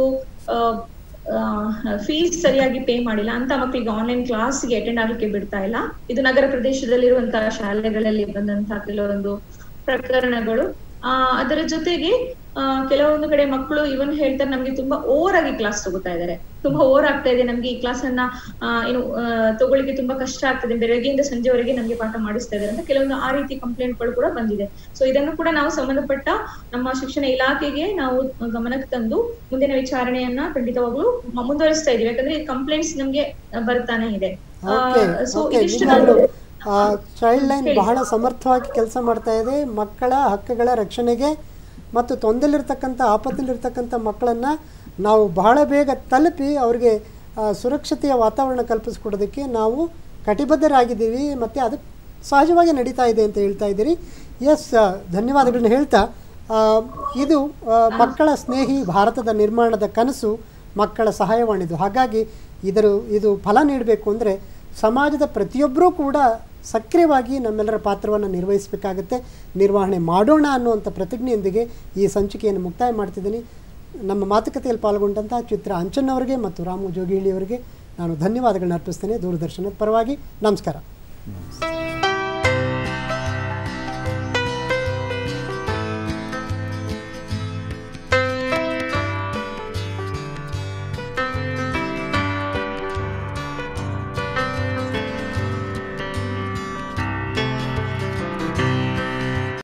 ಫೀಸ್ ಸರಿಯಾಗಿ ಪೇ ಮಾಡಿಲ್ಲ ಅಂತ ಮಕ್ಕಳಿಗೆ ಆನ್ಲೈನ್ ಕ್ಲಾಸ್ಗೆ ಅಟೆಂಡ್ ಆಗ್ಲಿಕ್ಕೆ ಬಿಡ್ತಾ ಇಲ್ಲ ಇದು ನಗರ ಪ್ರದೇಶದಲ್ಲಿರುವಂತಹ ಶಾಲೆಗಳಲ್ಲಿ ಬಂದಂತಹ ಕೆಲವೊಂದು ಪ್ರಕರಣಗಳು ಆ ಅದರ ಜೊತೆಗೆ ಆ ಕೆಲವೊಂದು ಕಡೆ ಮಕ್ಕಳು ಇವನ್ ಹೇಳ್ತಾರೆ ನಮ್ಗೆ ತುಂಬಾ ಓವರ್ ಆಗಿ ಕ್ಲಾಸ್ ತಗೋತಾ ಇದ್ದಾರೆ ತುಂಬಾ ಓವರ್ ಆಗ್ತಾ ಇದೆ ನಮ್ಗೆ ಈ ಕ್ಲಾಸ್ ಅನ್ನ ಆ, ಏನು ಆ, ತಗೊಳ್ಳಿಕ್ಕೆ ತುಂಬಾ ಕಷ್ಟ ಆಗ್ತದೆ ಬೆಳಗ್ಗೆಯಿಂದ ಸಂಜೆವರೆಗೆ ನಮ್ಗೆ ಪಾಠ ಮಾಡಿಸ್ತಾ ಇದ್ದಾರೆ ಅಂತ ಕೆಲವೊಂದು ಆ ರೀತಿ ಕಂಪ್ಲೇಂಟ್ಗಳು ಕೂಡ ಬಂದಿದೆ ಸೊ ಇದನ್ನು ಕೂಡ ನಾವು ಸಂಬಂಧಪಟ್ಟ ನಮ್ಮ ಶಿಕ್ಷಣ ಇಲಾಖೆಗೆ ನಾವು ಗಮನಕ್ಕೆ ತಂದು ಮುಂದಿನ ವಿಚಾರಣೆಯನ್ನ ಖಂಡಿತವಾಗ್ಲೂ ಮ- ಮುಂದುವರಿಸ್ತಾ ಇದೀವಿ ಯಾಕಂದ್ರೆ ಕಂಪ್ಲೇಂಟ್ಸ್ ನಮ್ಗೆ ಆ, ಬರ್ತಾನೆ ಇದೆ ಓಕೆ ಸೊ ಓಕೆ ಇದಿಷ್ಟು ನಿಜವಾಗ್ಲೂ ನಾನು ಚೈಲ್ಡ್ ಲೈನ್ ಹೇಳಿ. ಬಹಳ ಸಮರ್ಥವಾಗಿ ಕೆಲಸ ಮಾಡ್ತಾ ಇದೆ ಮಕ್ಕಳ ಹಕ್ಕುಗಳ ರಕ್ಷಣೆಗೆ ಮತ್ತು ತೊಂದರೆಲಿರ್ತಕ್ಕಂಥ ಆಪತ್ತಲ್ಲಿರ್ತಕ್ಕಂಥ ಮಕ್ಕಳನ್ನು ನಾವು ಬಹಳ ಬೇಗ ತಲುಪಿ ಅವರಿಗೆ ಆ, ಸುರಕ್ಷತೆಯ ವಾತಾವರಣ ಕಲ್ಪಿಸ್ಕೊಡೋದಕ್ಕೆ ನಾವು ಕಟಿಬದ್ಧರಾಗಿದ್ದೀವಿ ಮತ್ತು ಅದು ಸಹಜವಾಗಿ ನಡೀತಾ ಇದೆ ಅಂತ ಹೇಳ್ತಾ ಇದ್ದೀರಿ ಎಸ್ ಧನ್ಯವಾದಗಳನ್ನ ಹೇಳ್ತಾ ಆ, ಇದು ಆ, ಮಕ್ಕಳ ಸ್ನೇಹಿ ಭಾರತದ ನಿರ್ಮಾಣದ ಕನಸು ಮಕ್ಕಳ ಸಹಾಯವಾಣಿದು ಹಾಗಾಗಿ ಇದರ ಇದು ಫಲ ನೀಡಬೇಕು ಅಂದರೆ ಸಮಾಜದ ಪ್ರತಿಯೊಬ್ಬರೂ ಕೂಡ ಸಕ್ರಿಯವಾಗಿ ನಮ್ಮೆಲ್ಲರ ಪಾತ್ರವನ್ನು ನಿರ್ವಹಿಸಬೇಕಾಗುತ್ತೆ ನಿರ್ವಹಣೆ ಮಾಡೋಣ ಅನ್ನುವಂಥ ಪ್ರತಿಜ್ಞೆಯೊಂದಿಗೆ ಈ ಸಂಚಿಕೆಯನ್ನು ಮುಕ್ತಾಯ ಮಾಡ್ತಿದ್ದೀನಿ ನಮ್ಮ ಮಾತುಕತೆಯಲ್ಲಿ ಪಾಲ್ಗೊಂಡಂತಹ ಚಿತ್ರ ಅಂಚನ್ನವರಿಗೆ ಮತ್ತು ರಾಮು ಜೋಗಿಹಳ್ಳಿಯವರಿಗೆ ನಾನು ಧನ್ಯವಾದಗಳನ್ನ ಅರ್ಪಿಸ್ತೇನೆ ದೂರದರ್ಶನದ ಪರವಾಗಿ ನಮಸ್ಕಾರ